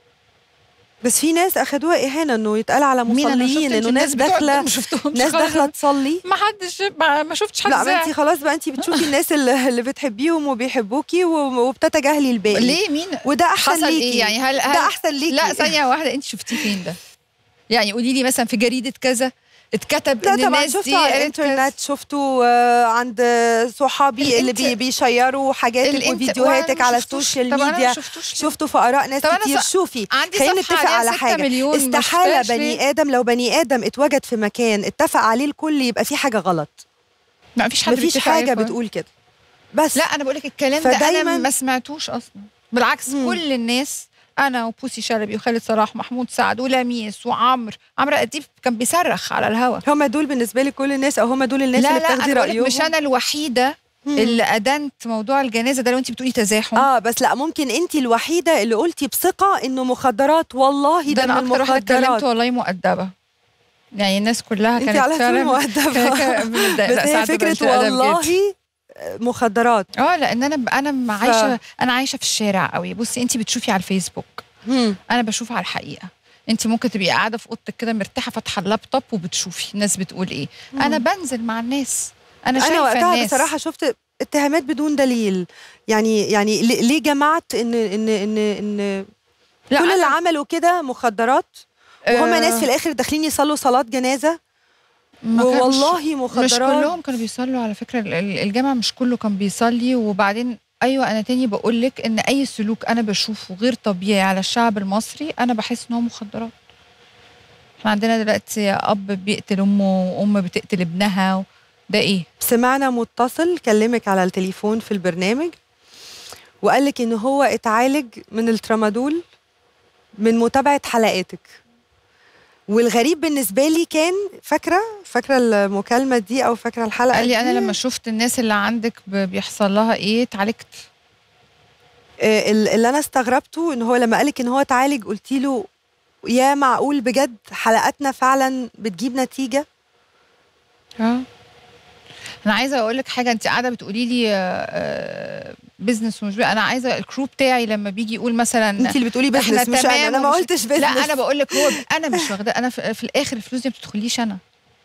بس في ناس اخدوها اهانه انه يتقال على
مين انا شفت
مصليين
انت
انه ناس
الناس بتوع-
داخله
ما شفتهمش
ناس
خالص.
داخله تصلي
ما حدش ما, ما شفتش حد
لا ما
زعل.
انت خلاص بقى انت بتشوفي الناس اللي اللي بتحبيهم وبيحبوكي و- وبتتجاهلي الباقي
ليه مين
وده احسن
حصل
ليكي
ايه يعني هل, هل
ده احسن ليكي
لا ثانيه واحده انت شفتيه فين ده يعني قولي لي مثلا في جريده كذا اتكتب
لا
ان
طبعا
الناس
شفته
دي
على
قالت كذا.
الانترنت شفته آه، عند صحابي اللي
الإنت-
بي بيشيروا حاجاتك
الإنت-
وفيديوهاتك
وأنا ما
على
شفتوش.
السوشيال
طب أنا ما
ميديا
شفتوش ليه؟
شفته في اراء ناس
طب أنا
كتير
ص-
شوفي
عندي
خلينا
صفحة
نتفق
عليها
على
6
حاجه
مليون ما
استحاله
شفتهاش ليه؟
بني ادم لو بني ادم اتوجد في مكان اتفق عليه الكل يبقى في حاجه غلط
ما فيش حد
مفيش
بيتفق عليه
حاجه
خالص.
بتقول كده بس
لا انا بقول لك الكلام ده انا
فدايماً-
ما سمعتوش اصلا بالعكس
مم.
كل الناس انا وبوسي شلبي وخالد صلاح ومحمود سعد ولميس وعمرو عمرو اديب كان بيصرخ على الهوا
هم دول بالنسبه لي كل الناس او هم دول الناس
لا
اللي
لا
بتاخدي
انا بقولك
رايهم
مش انا الوحيده
مم.
اللي ادنت موضوع الجنازه ده لو انت بتقولي تزاحم
اه بس لا ممكن انت الوحيده اللي قلتي بثقه انه مخدرات والله
ده
ده,
انا
من
اكتر واحده اتكلمت
المخدرات
والله مؤدبه يعني الناس كلها
انت
كانت
على طول
فعلا
مؤدبه
ك- ك-
بس
لا،
هي
ساعات
فكره
ببقى أدب جدا.
والله مخدرات
اه لان انا ب- انا عايشه انا عايشه في الشارع قوي بصي انت بتشوفي على الفيسبوك
مم.
انا بشوف على الحقيقه انت ممكن تبقي قاعده في اوضتك كده مرتاحه فاتحه اللابتوب وبتشوفي الناس بتقول ايه انا بنزل مع الناس انا شايفه
انا وقتها
الناس
بصراحه شفت اتهامات بدون دليل يعني يعني ليه ليه جمعت ان ان ان ان
لا
كل اللي
أنا-
عملوا كده مخدرات وهم
آه،
ناس في الاخر داخلين يصلوا صلاه جنازه
ما كانش-
والله
مش
مخدرات
كلهم كانوا بيصلوا على فكره ال- ال- الجامع مش كله كان بيصلي وبعدين ايوه انا تاني بقول لك ان اي سلوك انا بشوفه غير طبيعي على الشعب المصري انا بحس ان هو مخدرات احنا عندنا دلوقتي اب بيقتل امه وام بتقتل ابنها و... ده ايه
سمعنا متصل كلمك على التليفون في البرنامج وقال لك ان هو اتعالج من الترامادول من متابعه حلقاتك والغريب بالنسبه لي كان فاكره فاكره المكالمه دي او فاكره الحلقه
قال لي
دي؟
انا لما شفت الناس اللي عندك ب- بيحصل لها ايه اتعالجت
آه، ال- اللي انا استغربته ان هو لما قالك ان هو اتعالج قلت له يا معقول بجد حلقاتنا فعلا بتجيب نتيجه
اه انا عايزه اقول لك حاجه انت قاعده بتقولي لي بزنس ومش بي- انا عايزه الكرو بتاعي لما بيجي يقول مثلا
انت اللي بتقولي
إحنا
بزنس مش انا
تمام
انا ما
ومش-
قلتش بزنس
لا انا بقول لك هو انا مش واخده انا في, في الاخر الفلوس دي ما بتدخليش انا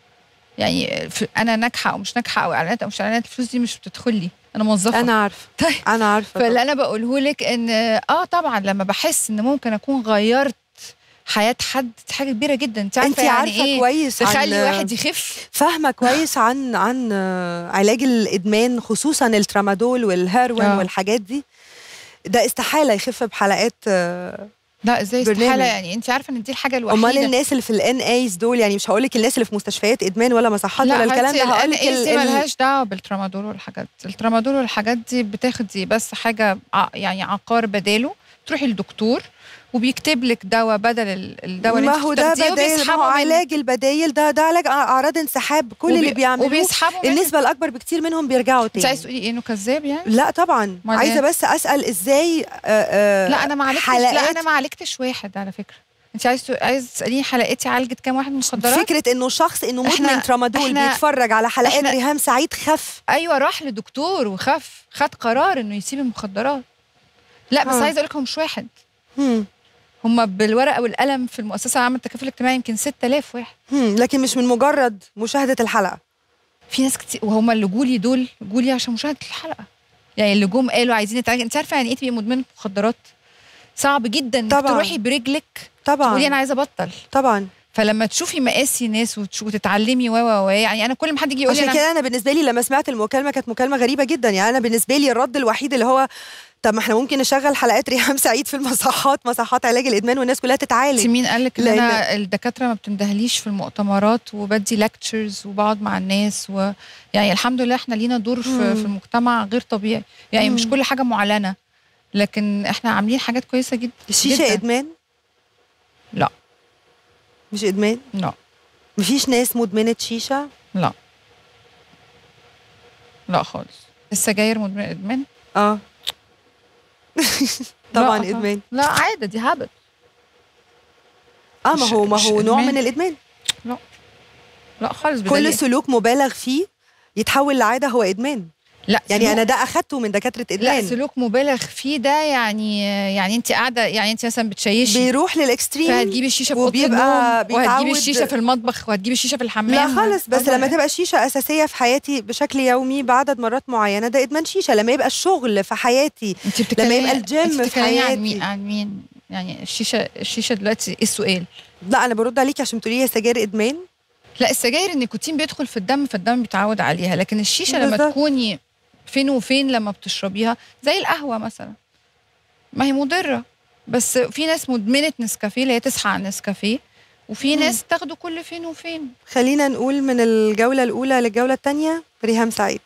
يعني في انا ناجحه او مش ناجحه او اعلانات او مش اعلانات الفلوس دي مش بتدخل لي انا موظفه
انا عارفه
طيب
انا عارفه
فاللي انا بقوله لك ان اه طبعا لما بحس ان ممكن اكون غيرت حياه حد دي حاجه كبيره جدا انت عارفه
انت
يعني
عارفه
ايه
كويس عن-
تخلي واحد يخف
فاهمه كويس عن عن آه، علاج الادمان خصوصا الترامادول والهيروين
آه.
والحاجات دي ده استحاله يخف بحلقات آه،
لا ازاي
برنامج.
استحاله يعني انت عارفه ان دي الحاجه الوحيده
امال الناس اللي في الان ايز دول يعني مش هقول لك الناس اللي في مستشفيات ادمان ولا مصحات ولا الكلام ده هقول لك
ال دي ملهاش دعوه بالترامادول والحاجات دي الترامادول والحاجات دي بتاخدي بس حاجه ع- يعني عقار بداله تروحي للدكتور وبيكتب لك دواء بدل ال- الدواء اللي
ما
انت
هو ده
بتاخديه
بدايل ما هو
وبيسحبوا منك.
علاج البدايل ده ده علاج أع- اعراض انسحاب كل اللي
وبي-
بيعملوه
وبيسحبوا منك.
النسبه الاكبر بكتير منهم بيرجعوا
انت
تاني
عايز تقولي ايه انه كذاب يعني
لا طبعا
أمال
عايزه
إيه؟
بس اسال ازاي آه، آه،
لا انا ما عالجتش لا
حلقات
انا ما عالجتش واحد على فكره انت عايز تق- عايز تساليني حلقتي عالجت كام واحد مخدرات
فكره انه شخص انه
إحنا-
مدمن ترامادول
إحنا-
بيتفرج على حلقات
إحنا-
ريهام سعيد خف
ايوه راح لدكتور وخف خد قرار انه يسيب المخدرات لا بس
آه.
عايزه اقول لك هو مش واحد
هم.
هم بالورقه والقلم في المؤسسه العامه للتكافل الاجتماعي يمكن 6000 واحد
هم. لكن مش من مجرد مشاهده الحلقه
في ناس كتير وهم اللي جولي دول جولي عشان مشاهده الحلقه يعني اللي جم قالوا عايزين نتعالج انت عارفه يعني ايه تبقي مدمنه مخدرات صعب جدا انك
طبعاً.
تروحي برجلك تقولي انا
طبعا
عايزه ابطل
طبعا
فلما تشوفي مقاسي ناس وتش- وتتعلمي و و و يعني انا كل ما حد يجي يقول لي
عشان
انا
كده انا بالنسبه لي لما سمعت المكالمه كانت مكالمه غريبه جدا يعني انا بالنسبه لي الرد الوحيد اللي هو طب ما احنا ممكن نشغل حلقات ريهام سعيد في المصحات مصحات علاج الادمان والناس كلها
انت
تتعالج
مين قال لك ان
لأن-
انا الدكاتره ما بتندهليش في المؤتمرات وبدي لكتشرز وبقعد مع الناس و يعني الحمد لله احنا لينا دور في,
مم.
في المجتمع غير طبيعي يعني مش
مم.
كل حاجه معلنه لكن احنا عاملين حاجات كويسه جدا
الشيشه
جداً.
ادمان
لا.
مش ادمان
لا
مفيش ناس مدمنه شيشه
لا لا خالص السجاير مدمن ادمان
اه طبعا
لا،
ادمان
لا عاده دي هابت
اه ما
مش-
هو ما
مش
هو نوع
إدمان.
من الادمان
لا خالص
كل
بدليل.
سلوك مبالغ فيه يتحول لعاده هو ادمان
لا
يعني
سلوك-
انا ده اخدته من دكاتره
لا
ادمان
سلوك مبالغ فيه ده يعني يعني انت قاعده يعني انت مثلا بتشيشي
بيروح للاكستريم
فهتجيبي الشيشه في اوضه
وبيبقى
النوم وهتجيبي
بيتعود-
الشيشه في المطبخ وهتجيبي الشيشه في الحمام
لا خالص بس
آه،
لما تبقى الشيشه اساسيه في حياتي بشكل يومي بعدد مرات معينه ده ادمان شيشه لما يبقى الشغل في حياتي
انت بتتكلمي
يبقى الجيم
انت
في
بتتكلمي
حياتي.
عن مين عن مين يعني الشيشه الشيشه دلوقتي ايه السؤال
لا انا برد عليكي عشان تقولي لي سجاير ادمان
لا السجاير النيكوتين بيدخل في الدم فالدم بيتعود عليها لكن الشيشه لما
بالظبط.
تكوني فين وفين لما بتشربيها زي القهوه مثلا ما هي مضره بس في ناس مدمنه نسكافيه اللي هي تصحى على النسكافيه وفي
مم.
ناس تاخده كل فين وفين
خلينا نقول من الجوله الاولى للجوله الثانيه ريهام سعيد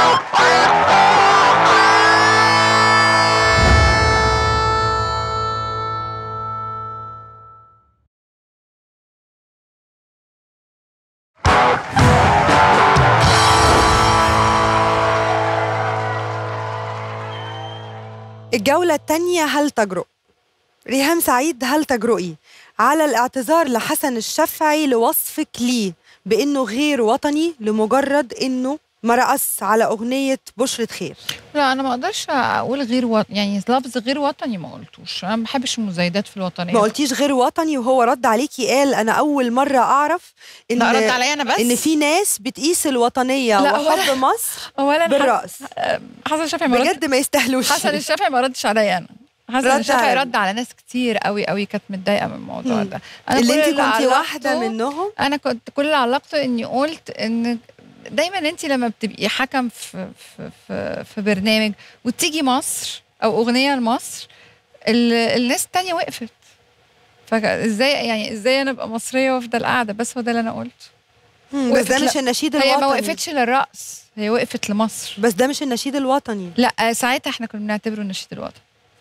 الجولة الثانية هل تجرؤ؟ ريهام سعيد هل تجرؤي على الاعتذار لحسن الشافعي لوصفك ليه بانه غير وطني لمجرد انه ما رقص على اغنيه بشرة خير
لا انا ما اقدرش اقول غير وط... يعني لفظ غير وطني ما قلتوش انا ما بحبش المزايدات في الوطنيه
ما قلتيش غير وطني وهو رد عليكي قال انا اول مره اعرف ان
لا رد عليا انا بس
ان في ناس بتقيس الوطنيه
لا،
وحب مصر
اولا
بالرقص
حسن الشافعي ما رد
بجد ما يستاهلوش
حسن الشافعي ما ردش عليا انا حسن
رد
الشافعي
على-
رد على ناس كتير قوي قوي كانت متضايقه من الموضوع
مم.
ده انا
اللي
كل
انت كنتي
علاقته-
واحده منهم
انا كنت كل اللي علاقته اني قلت ان دايما انت لما بتبقي حكم في في في, في برنامج وتيجي مصر او اغنيه لمصر ال- الناس التانية وقفت فازاي يعني ازاي انا ابقى مصريه وافضل قاعده بس هو ده اللي انا قلته
مم، بس
وقفت
ده
لا.
مش النشيد
هي
الوطني
ما وقفتش للرقص هي وقفت لمصر
بس ده مش النشيد الوطني
لا ساعتها احنا كنا بنعتبره النشيد الوطني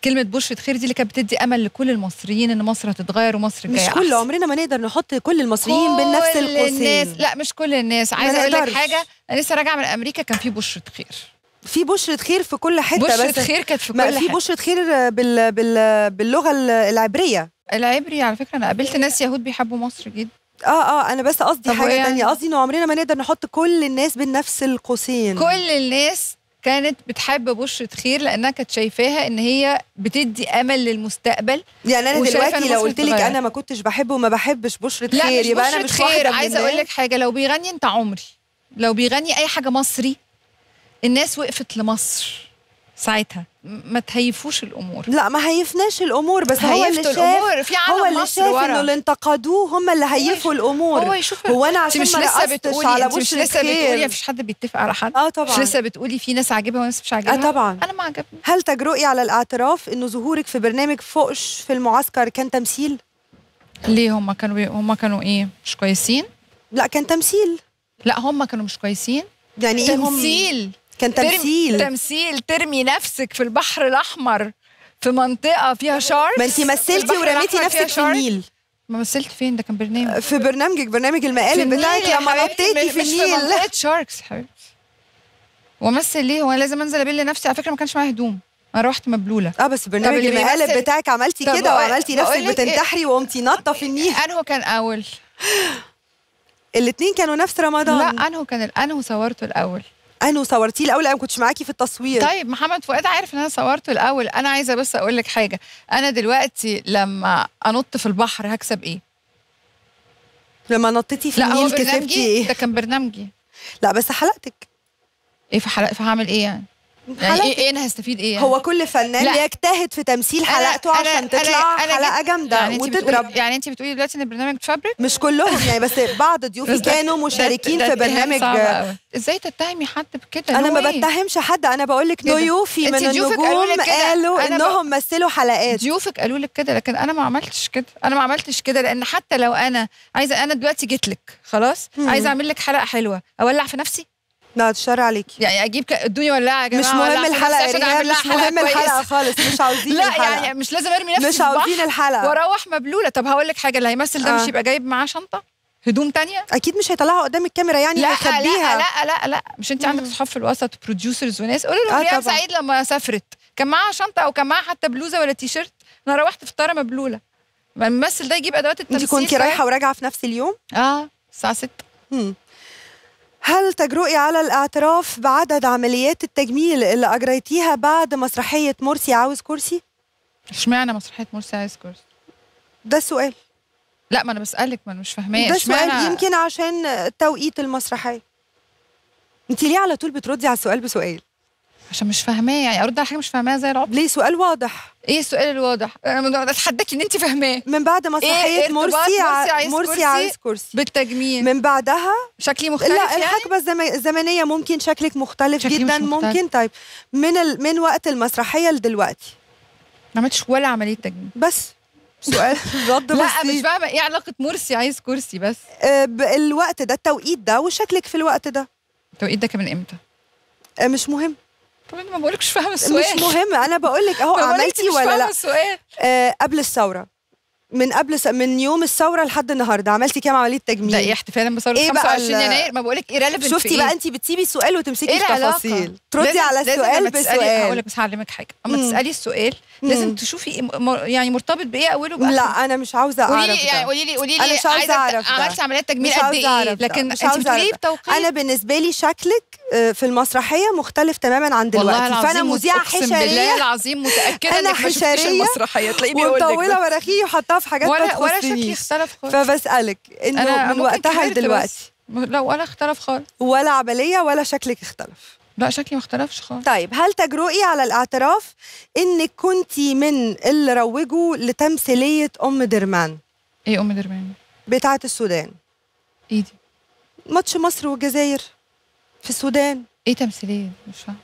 كلمه بشرة خير دي اللي كانت بتدي امل لكل المصريين ان مصر هتتغير ومصر
مش
جايه
كل
أحسن.
عمرنا ما نقدر نحط كل المصريين بين نفس
كل
القوسين
الناس لا مش كل الناس عايزه اقول لك
نقدرش.
حاجه انا لسه راجعه من امريكا كان في بشرة خير
في بشرة خير في كل حتة
بشرة
بس
خير كانت في
ما
كل
في
حته
بشرة خير بال... بال... باللغة العبرية
العبري على فكره انا قابلت ناس يهود بيحبوا مصر جدا
اه اه انا بس قصدي
طب
حاجة
وإيه
تانية
يعني؟
قصدي انه عمرنا ما نقدر نحط كل الناس بين نفس القوسين
كل الناس كانت بتحب بشرة خير لانها كانت شايفاها ان هي بتدي امل للمستقبل
يعني انا
وشايفة
دلوقتي
إن
لو
مصر
قلت لك
هتتغير.
انا ما كنتش بحب وما بحبش بشرة
لا
خير
مش
يبقى انا
بشرة
مش
خير
واحدة من
عايزه اقول
الناس.
لك حاجه لو بيغني انت عمري لو بيغني اي حاجه مصري الناس وقفت لمصر ساعتها م- ما تهيفوش الامور
لا ما هيفناش الامور بس هو اللي
هيفتوا
شاف
الامور في
هو
عالم
اللي
مصر
شاف انه
ورا
اللي انتقدوه هم اللي هيفوا الامور
هو يشوف
هو انا
انت
عشان
مش
ما
لسه
رقصتش
بتقولي
على
انت مش
بشرة
لسه بتقولي
خير
مفيش حد بيتفق على حد
اه
مش
طبعا
لسه بتقولي في ناس عاجبها وناس مش عاجبها
اه طبعا
انا ما عجبني
هل تجرؤي على الاعتراف انه ظهورك في برنامج فوقش في المعسكر كان تمثيل؟
ليه هم كانوا بي... هم كانوا ايه مش كويسين
لا كان تمثيل
لا هم كانوا مش كويسين
يعني ايه هم
تمثيل
كان
ترمي-
تمثيل
تمثيل ترمي نفسك في البحر الاحمر في منطقه فيها شاركس
ما انت مثلتي ورميتي نفسك في النيل
ما مثلت فين ده كان برنامج
في برنامجك برنامج المقالب بتاعك لما نطيتي في
مش في
النيل
منطقه شاركس حبيبتي وامثل ليه هو أنا لازم انزل ابل نفسي على فكره ما كانش معايا هدوم انا رحت مبلوله
اه بس برنامج
اللي
المقالب
بيمثل-
بتاعك عملتي
طب
كده
بقول-
وعملتي نفسك
بقولك إيه؟
بتنتحري وقمتي نطه في النيل
انه كان اول
الاثنين كانوا نفس رمضان
لا انه كان ال- انه صورته الاول
انا صورتيه الاول انا ما كنتش معاكي في التصوير
طيب محمد فؤاد عارف ان انا صورته الاول انا عايزه بس اقول لك حاجه انا دلوقتي لما انط في البحر هكسب ايه
لما نطيتي في
لا هو
النيل كسبتي
برنامجي
ايه
ده كان برنامجي
لا بس حلقتك
ايه فحلق فهعمل ايه يعني يعني
حلقتك.
ايه, إيه انا هستفيد ايه يعني؟
هو كل فنان
لا.
بيجتهد في تمثيل
أنا-
حلقته
أنا-
عشان
أنا-
تطلع
أنا
حلقه
جيت-
جامده
يعني انت
وتضرب
بتقولي يعني انت بتقولي دلوقتي ان البرنامج فابريك
مش كلهم يعني بس بعض ضيوفي كانوا مشاركين في برنامج
ازاي تتهمي حد بكده
انا
No
ما
way.
بتهمش حد انا بقول لك
كده.
ضيوفي
انت
من
ضيوفك قالوا
النجوم
لك كده.
قالوا
أنا
انهم مثلوا حلقات
ضيوفك قالوا لك كده لكن انا ما عملتش كده انا ما عملتش كده لان حتى لو انا عايزه انا دلوقتي جيت لك خلاص
مم.
عايزه اعمل لك حلقه حلوه اولع في نفسي
لا تشر عليكي
يعني اجيب ك- ادوني ولاعه يا جماعه
مش
أولع
مهم
في نفسي
الحلقه
عشان
يا
أعمل
ريهام
لها
مش مهم
حلقة
الحلقه
كويسة.
خالص مش عاوزين
لا
الحلقه
يعني مش لازم ارمي نفسي
مش
في البحر
عاوزين الحلقه
واروح مبلوله طب هقول لك حاجه اللي هيمثل ده
آه.
مش يبقى جايب معاه شنطه هدوم تانية
اكيد مش هيطلعها قدام الكاميرا يعني
لا
هيخبيها
لا لا لا لا مش انت عندك صحاب في الوسط بروديوسرز وناس قولي لهم
آه
ريان
طبعا.
سعيد لما سافرت كان معاها شنطه او كان معاها حتى بلوزه ولا تي شيرت انا روحت في الطياره مبلوله ما الممثل ده يجيب ادوات التمثيل
انت كنتي
طيب.
رايحه وراجعه في نفس اليوم
اه الساعه 6
مم. هل تجرؤي على الاعتراف بعدد عمليات التجميل اللي اجريتيها بعد مسرحيه مرسي عاوز كرسي
اشمعنى مسرحيه مرسي عايز كورس
ده السؤال
لا ما انا بسالك ما انا مش فاهماه
ده السؤال
اشمعنى
يمكن عشان توقيت المسرحيه انت ليه على طول بتردي على السؤال بسؤال
عشان مش فاهماه يعني ارد على حاجه مش فاهماها زي العبط
ليه سؤال واضح
ايه السؤال الواضح انا اتحداكي ان انت فاهماه
من بعد مسرحيه
ارتباط
مرسي
مرسي
ع-
عايز
مرسي
كرسي
عايز كرسي
بالتجميل
من بعدها
شكلي مختلف
لا
يعني
الحقبه الزم- الزمنيه ممكن شكلك مختلف
شكلي
جدا
مش مختلف.
ممكن طيب من ال... من وقت المسرحيه لدلوقتي
ما عملتش ولا عمليه تجميل
بس سؤال رد
لا
بسيط
مش فاهمه ايه علاقه مرسي عايز كرسي بس
آه، ب- الوقت ده التوقيت ده وشكلك في الوقت ده
التوقيت ده كان من امتى
آه، مش مهم
طب انا ما بقولكش فاهمه السؤال
مش مهم انا بقول لك اهو
ما بقولك
عملتي
مش
ولا
فاهمة
لا
السؤال
آه، قبل الثوره من قبل س... من يوم الثوره لحد النهارده عملتي كام عمليه تجميل
ده ايه احتفالا بثوره
إيه بقى
25
ال-
يناير ما بقولك ايه ريليفنت
شفتي بقى انت بتسيبي السؤال وتمسكي
ايه
في
العلاقه
تفاصيل تردي
لازم-
على
لازم
السؤال
لما تسألي هقول
بسؤال
لك بس هعلمك حاجه اما
مم.
تسالي السؤال
مم.
لازم تشوفي إيه م- م- يعني مرتبط بايه اوله باخره
لا انا مش عاوزه
قولي
اعرف
لي يعني
ده.
قولي لي قولي
أنا
لي
مش عاوزة
عايزة
أعرف ده.
عملتي عمليات تجميل
مش
قد
عاوزة
ايه
أعرف ده.
لكن
مش
انت
عاوزة
بتقولي
أعرف
لي
ده.
بتوقيت
انا بالنسبه لي شكلك آه، في المسرحيه مختلف تماما عن
والله
دلوقتي فانا
العظيم
مذيعه
اقسم بالله
حشريه
العظيم متاكده
أنا
انك ما شفتيش
حشرية
المسرحيه تلاقيه بيقول لك
ومطوله
بس.
مراخيه وحطها في حاجات ما
ولا ولا شكلي
تخصنيش
اختلف خالص
فبسالك انه
انا
من
ممكن
وقتها
كبرت
لدلوقتي
بس. لا ولا اختلف خالص
ولا عمليه ولا شكلك اختلف
لا شكلي ما اختلفش خالص
طيب هل تجرؤي على الاعتراف انك كنتي من اللي روجوا لتمثيليه ام درمان
ايه ام درمان
بتاعه السودان
ايه دي
ماتش مصر والجزائر في السودان
ايه تمثيليه مش فاهمه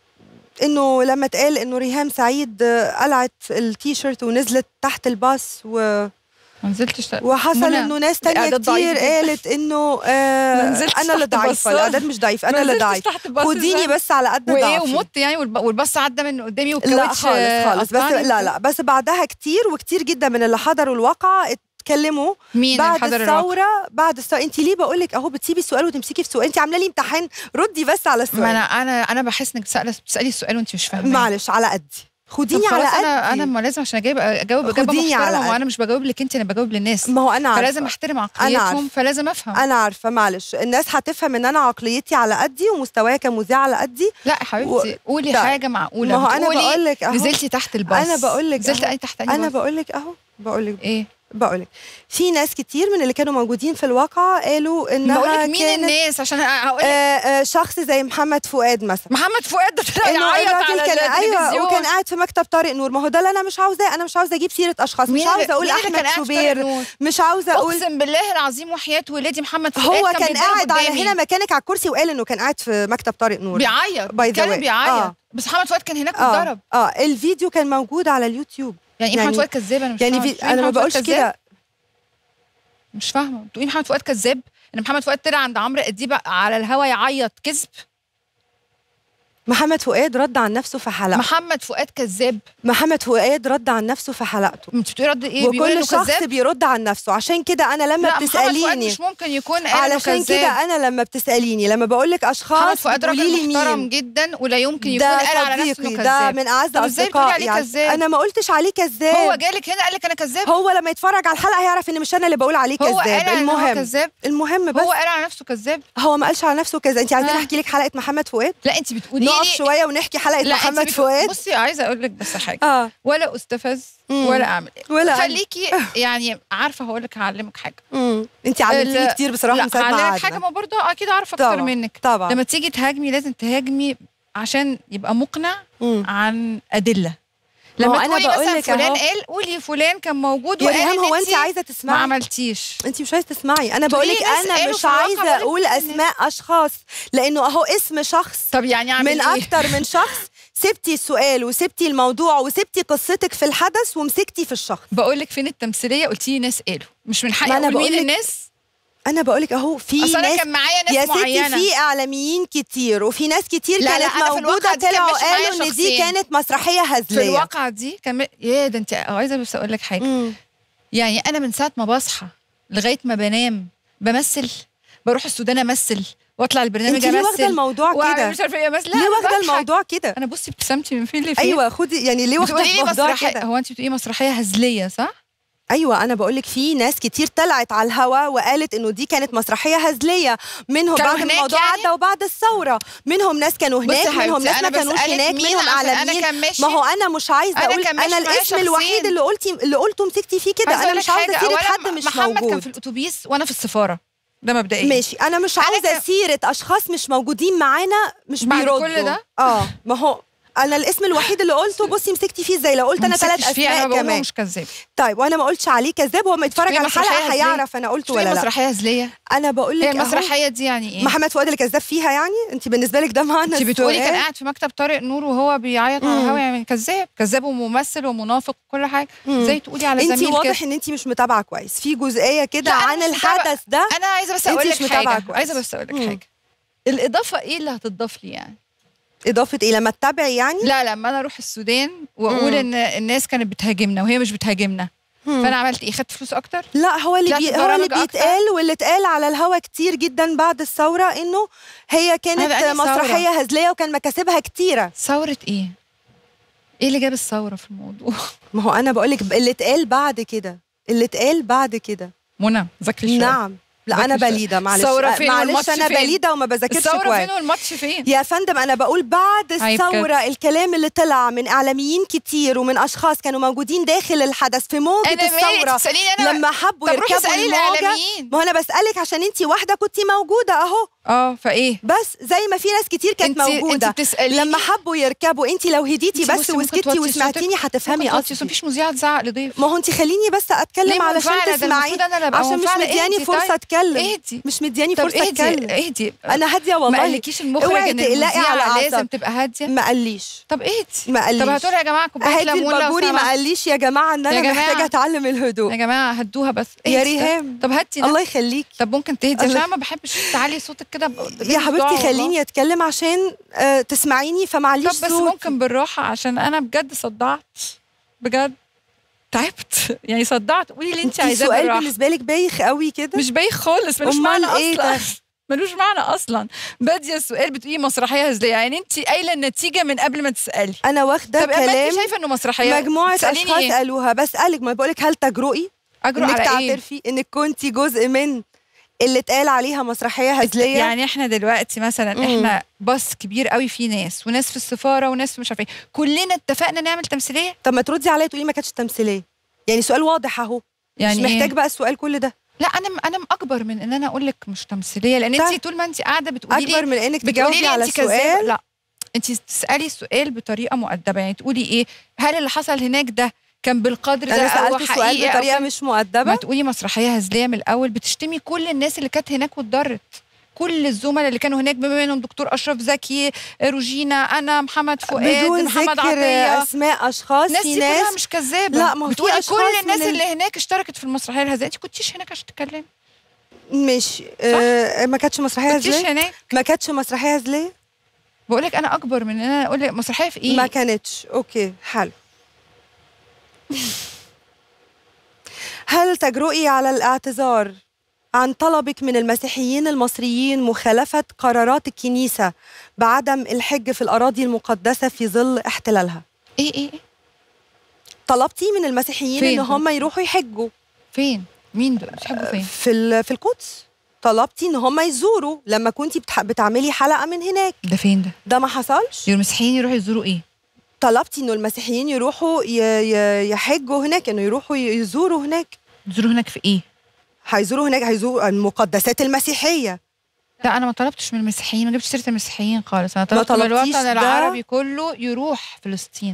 انه لما اتقال انه ريهام سعيد آه، قلعت التيشيرت ونزلت تحت الباص و...
ما نزلتش
وحصل
منى،
انه ناس تانية
الإعداد ضعيف
كتير
جدا.
قالت انه آه
ما نزلتش
انا اللي
تحت
ضعيفه
بصات.
الاعداد مش ضعيف انا
ما
اللي
نزلتش
ضعيف
تحت الباص
خديني
إزاي؟
بس على قد
وايه
ضعفي
ومت يعني والب- والباص عدى من قدامي والكاوتش
لا خالص خالص بس
قطعني
لا لا بس بعدها كتير وكتير جدا من اللي حضروا الواقعة اتكلموا
مين
بعد
اللي حضر الواقع؟
الثورة بعد الثورة انت ليه بقول لك اهو بتسيبي السؤال وتمسكي في سؤال انت عامله لي امتحان ردي بس على
ما
السؤال
انا انا انا بحس انك بتسالي بتسالي السؤال وانت مش فاهمه
معلش على قدي
طب
خديني على
خلاص
قدي
انا انا ما لازم عشان اجاوب اجاوب اجابه
خديني على
محترمه
قد.
وانا مش بجاوب لك انت انا بجاوب للناس
ما هو انا عارفة
فلازم احترم
عارفة.
عقليتهم فلازم افهم
انا عارفه معلش الناس هتفهم ان انا عقليتي على قدي ومستوايا كمذيعه على قدي
لا يا حبيبتي قولي
لا.
حاجه معقوله
ما هو انا
بتقولي
بقول لك اهو
نزلتي تحت الباص
أنا بقول لك
نزلت
أهو.
أي تحت أي
انا
باص؟
بقول لك اهو بقول لك
ايه
بقول لك في ناس كتير من اللي كانوا موجودين في الواقعه قالوا انها
بقول لك مين
كانت
الناس عشان هقول
آه آه شخص زي محمد فؤاد مثلا
محمد فؤاد ده طلع
انه
يعيط
الراجل
على
كان ايوه
التلفزيون.
وكان قاعد في مكتب طارق نور ما هو ده اللي انا مش عاوزاه انا مش عاوزه اجيب سيره اشخاص مش
مين
عاوزه
اللي-
اقول
مين اللي كان
احمد
قاعد في طارق
شوبير
نور؟
مش عاوزه اقول
اقسم بالله العظيم وحياه ولادي محمد فؤاد
هو كان
بيتضرب
قاعد على
قدامي.
هنا مكانك على الكرسي وقال انه كان قاعد في مكتب طارق نور
بيعيط
By the
كان
way.
بيعيط
آه.
بس محمد فؤاد كان هناك
اه
واتضرب
اه الفيديو كان موجود على اليوتيوب
يعني ايه
يعني-
محمد فؤاد كذاب انا مش
يعني
فاهمة.
في
بتقولي
انا ما
محمد فؤاد
بقولش
كذاب؟
كده
مش فاهمه بتقولي محمد فؤاد كذاب ان محمد فؤاد طلع عند عمرو اديب على الهوا يعيط كذب
محمد فؤاد رد عن نفسه في حلقه
محمد فؤاد كذاب
محمد فؤاد رد عن نفسه في حلقته
انت بتقولي رد ايه بيقول
وكل
انه
شخص
كذاب
بيرد عن نفسه عشان كده انا لما
لا محمد فؤاد
بتساليني
مش ممكن يكون قال إنه
علشان
كذاب.
كده انا لما بتساليني لما بقول لك
محمد
اشخاص
فؤاد
بتقولي
راجل
لي
محترم
مين
جدا ولا يمكن يكون
ده
قال على نفسه
صديقي
انه
ده
كذاب
من اعز
طب إزاي بتقولي
اصدقائي
عليه
يعني
كذاب؟
انا ما قلتش عليه كذاب
هو جالك هنا قال لك انا كذاب
هو لما يتفرج على الحلقه هيعرف ان مش انا اللي بقول عليه
هو قال
كذاب
على إن هو
المهم
كذاب
المهم بس
هو قال على نفسه كذاب
هو ما قالش على نفسه كذا انت عايزين
آه.
احكي لك حلقه محمد فؤاد
لا انت بتقولي
نقف
لي
شويه ونحكي حلقه
لا
محمد
انت بتقول-
فؤاد
بصي عايزه اقول لك بس حاجه
اه
ولا استفز
مم.
ولا اعمل
ولا أعمل.
خليكي يعني عارفه هقول لك هعلمك حاجه
امم انت علمتيني
ال-
كتير بصراحه
لا
من ساعه ما
هعلمك حاجه
قعدنا
ما برضه اكيد اعرف اكتر
طبعا
منك
طبعا
لما تيجي تهاجمي لازم تهاجمي عشان يبقى مقنع
مم.
عن ادله
ما هو
لما
أنا
تقولي
بقول
مثلا
لك
فلان
أهو.
قال قولي فلان كان موجود
يا
وقال
ريهام
ان
هو انت
انت
عايزه
ما
تسمعي
عملتيش
انت مش عايزه تسمعي انا بقول
تقولي
لك
ناس
انا
قالوا
مش
في الواقع
عايزه
بقولك
اقول
الناس.
اسماء اشخاص لانه اهو اسم شخص
طب يعني اعمل
من
ايه
اكتر من شخص سبتي السؤال وسبتي الموضوع وسبتي قصتك في الحدث ومسكتي في الشخص
بقول لك فين التمثيليه قلتي لي ناس قالوا مش من حقي
ما أنا
اقول مين
بقولك
الناس
انا بقول لك اهو في
اصل انا
ناس
كان معايا ناس
يا ستي
معينه
في اعلاميين كتير وفي ناس كتير
لا، لا،
كانت
أنا في
موجوده
الواقعة دي كان
طلعوا
ماشي معايا
قالوا ان دي
شخصين.
كانت مسرحيه
في
هزليه
الواقعه دي كان يا ده انت عايزه بس اقول لك حاجه
مم.
يعني انا من ساعه ما بصحى لغايه ما بنام بمثل بروح السودان امثل واطلع البرنامج
انت ليه واخده
امثل
الموضوع
وأعمل
كده
مش عارفه ايه امثل لا
ليه
أنا
واخده
بضحك.
الموضوع كده
انا بصي ابتسامتي من فين لفين
ايوه خدي يعني ليه واخده
بتقولي لي
الموضوع
مسرحيه
كده
هو انت بتقولي مسرحيه هزليه صح؟
ايوه انا بقول لك في ناس كتير طلعت على الهوا وقالت انه دي كانت مسرحيه هزليه منهم
كانوا
بعد
هناك
الموضوع
يعني؟
عدى وبعد الثوره منهم ناس كانوا
بصي
هناك
يا
منهم
حبيبتي،
ناس ما
أنا
كانوش
بسألك
هناك
مين
منهم
عشان أنا
اعلاميين
كان ماشي-
ما هو انا مش عايزه
أنا
اقول
كان ماشي
انا
معايا
الاسم
شخصين.
الوحيد اللي قلتي اللي قلته مسكتي فيه كده
عايزة
انا
أقول
مش
لك
عاوزه
حاجة.
سيره
أولاً
حد مش
محمد كان في
موجود
الاتوبيس وانا في السفاره ده مبدئيا
ماشي انا مش
أنا
عاوزه
كان-
سيره اشخاص مش موجودين معانا مش
بعد
بيردوا
كل ده؟
اه ما هو انا الاسم الوحيد اللي قلته بصي مسكتي فيه ازاي لو قلت انا ثلاث
مسكتش فيه، انا
اسماء
بقول هو
كمان
مش كذاب
طيب وانا ما قلتش عليه كذاب هو ما يتفرج
تقولي
على
مسرحية
الحلقه
هزلية.
هيعرف انا قلت
تقولي
ولا لا
مسرحيه هزليه
انا بقول
هي
لك أهو،
المسرحيه دي يعني ايه؟
محمد فؤاد اللي كذاب فيها يعني انت بالنسبه لك ده معنى
انت بتقولي كان
السؤال؟
قاعد في مكتب طارق نور وهو بيعيط على
مم.
الهوا يعني كذاب كذاب وممثل ومنافق وكل حاجه
مم.
ازاي تقولي على
انت
زميل كده
واضح ان انت مش متابعه كويس في جزئيه كده
لا، أنا
عن
مش متابعة.
الحدث ده
انا عايزه بس
انت
اقول
مش
لك
متابعة
حاجه
كويس.
عايزه بس اقول لك
مم.
حاجه الاضافه ايه اللي هتضاف لي يعني
اضافه ايه لما تتابعي يعني
لا لما انا اروح السودان واقول
مم.
ان الناس كانت بتهاجمنا وهي مش بتهاجمنا
مم.
فانا عملت ايه خدت فلوس اكتر
لا هو اللي
طلعت
بي...
في
هو اللي
برامج أكتر؟
بيتقال واللي اتقال على الهوا كتير جدا بعد الثوره انه هي كانت
هذا أنهي ثورة؟
مسرحيه هزليه وكان مكاسبها كتيره
ثوره ايه ايه اللي جاب الثوره في الموضوع
ما هو انا بقول لك اللي اتقال بعد كده اللي اتقال بعد كده
منى ذاكري شويه
نعم لا انا
ذاكري شوية.
بليده معلش
الثورة فين
معلش
والماتش
انا
فين؟
بليده وما بذاكرش
الثوره
كويس
فين والماتش فين
يا فندم انا بقول بعد
عيب
الثوره الكلام اللي طلع من اعلاميين كتير ومن اشخاص كانوا موجودين داخل الحدث في موجه
انا مالي
الثوره
تساليني انا
لما حبوا
طب روحي
يركبوا
اسالي
الموجه
الاعلاميين
ما هو انا بسالك عشان انت واحده كنت موجوده اهو
اه فايه
بس زي ما في ناس كتير كانت
انت
موجوده
انت بتساليني
لما حبوا يركبوا انت لو هديتي
انت
بس
بصي ممكن
وسكتي
توطي
وسمعتيني
صوتك.
هتفهمي
ممكن توطي صوت.
قصدي
مفيش مذيعه تزعق لضيف
ما هو انت خليني بس اتكلم
ليه
علشان
منفعلة؟ ده
تسمعي
المفروض انا اللي ابقى
عشان مش
منفعلة.
مدياني
انتي
فرصه
طيب.
اتكلم
اهدي
مش مدياني
طب
فرصه اتكلم
اهدي اهدي
انا هاديه
ما
والله
قالكيش المخرج
اوعي
ان
تقلقي على
المذيعة
أعصاب.
لازم تبقى هاديه
ما قاليش
طب اهدي
ما قاليش
طب هاتوا لي يا جماعه كوبايه
هادي
ليمون لو
البابوري ما
سمحت.
قاليش يا جماعه ان
يا
انا
جماعة.
محتاجه اتعلم الهدوء
يا جماعه هدوها بس
يا
اهدي.
ريهام.
طب هاتي
الله يخليك
طب ممكن تهدي
الله-
عشان أنا ما بحبش تعلي صوتك كده ب-
يا
دعاء
حبيبتي
والله.
خليني اتكلم عشان آه، تسمعيني فمعليش
طب بس
صوت
ممكن بالراحه عشان انا بجد صدعت بجد تعبت يعني صدعت قولي اللي انت
انتي
عايزاه
السؤال
بالراحه
بالنسبه لك بايخ قوي كده
مش بايخ خالص ملوش
أمال
معنى
إيه
اصلا
ده؟
ملوش معنى اصلا باديه السؤال بتقولي مسرحيه هزليه يعني انت قايله النتيجه من قبل ما تسالي
انا واخده
طب اما
كلام
انت شايفه انه مسرحيه
مجموعه
تسأليني
اشخاص
إيه؟
قالوها بسالك ما بقولك هل تجرؤي
اجرؤ
انك
على ايه
تعترفي انك كنتي جزء من اللي اتقال عليها مسرحيه هزليه
يعني احنا دلوقتي مثلا
مم.
احنا باص كبير قوي فيه ناس وناس في السفاره وناس في مش عارفه ايه كلنا اتفقنا نعمل تمثيليه
طب ما تردي عليا تقولي ما كانتش تمثيليه يعني سؤال واضح اهو
يعني
مش
إيه؟
محتاج بقى السؤال كل ده
لا انا انا اكبر من ان انا اقول لك مش تمثيليه لان
طيب.
انت طول ما انت قاعده بتقولي
اكبر
لي
من انك
بتقولي
تجاوبي
لي
على
انت كذابه
السؤال
لا انت تسالي السؤال بطريقه مؤدبه يعني تقولي ايه هل اللي حصل هناك ده كان بالقدر ده
انا
او
سالت السؤال
حقيقي أو
بطريقه
كان-
مش
ما
مؤدبه
تقولي مسرحيه هزليه من الاول بتشتمي كل الناس اللي كانت هناك واتضرت كل الزملاء اللي كانوا هناك بما منهم دكتور اشرف زكي روجينا انا محمد فؤاد
بدون
محمد
ذكر
عطيه
اسماء اشخاص
الناس
في
دي كلها
ناس
مش كذابه
لا، ما هو في
بتقولي
أشخاص
كل الناس
من ال-
اللي هناك اشتركت في المسرحيه الهزليه انت كنتيش هناك عشان تتكلمي
مش آه ما كانتش مسرحيه
كنتيش
هزليه
هناك
ما كانتش مسرحيه هزليه
بقول لك انا اكبر من ان انا اقول لك مسرحيه في ايه
ما كانتش اوكي حلو هل تجرؤي على الاعتذار عن طلبك من المسيحيين المصريين مخالفة قرارات الكنيسة بعدم الحج في الأراضي المقدسة في ظل احتلالها
ايه ايه إيه؟
طلبتي من المسيحيين
فين
ان
ده؟
هم يروحوا يحجوا
فين مين دول بتحبوا فين
في ال- في القدس طلبتي ان هم يزوروا لما كنتي بتح- بتعملي حلقة من هناك
ده فين ده
ده ما حصلش
المسيحيين يروحوا يزوروا ايه
طلبتي انه المسيحيين يروحوا ي- ي- يحجوا هناك انه يروحوا ي- يزوروا هناك
يزوروا هناك في ايه
هيزوروا هناك هيزوروا المقدسات المسيحيه
لا انا ما طلبتش من المسيحيين ما جبتش سيره المسيحيين خالص انا طلبت من
طلبتيش
الوطن
ده؟
العربي كله يروح فلسطين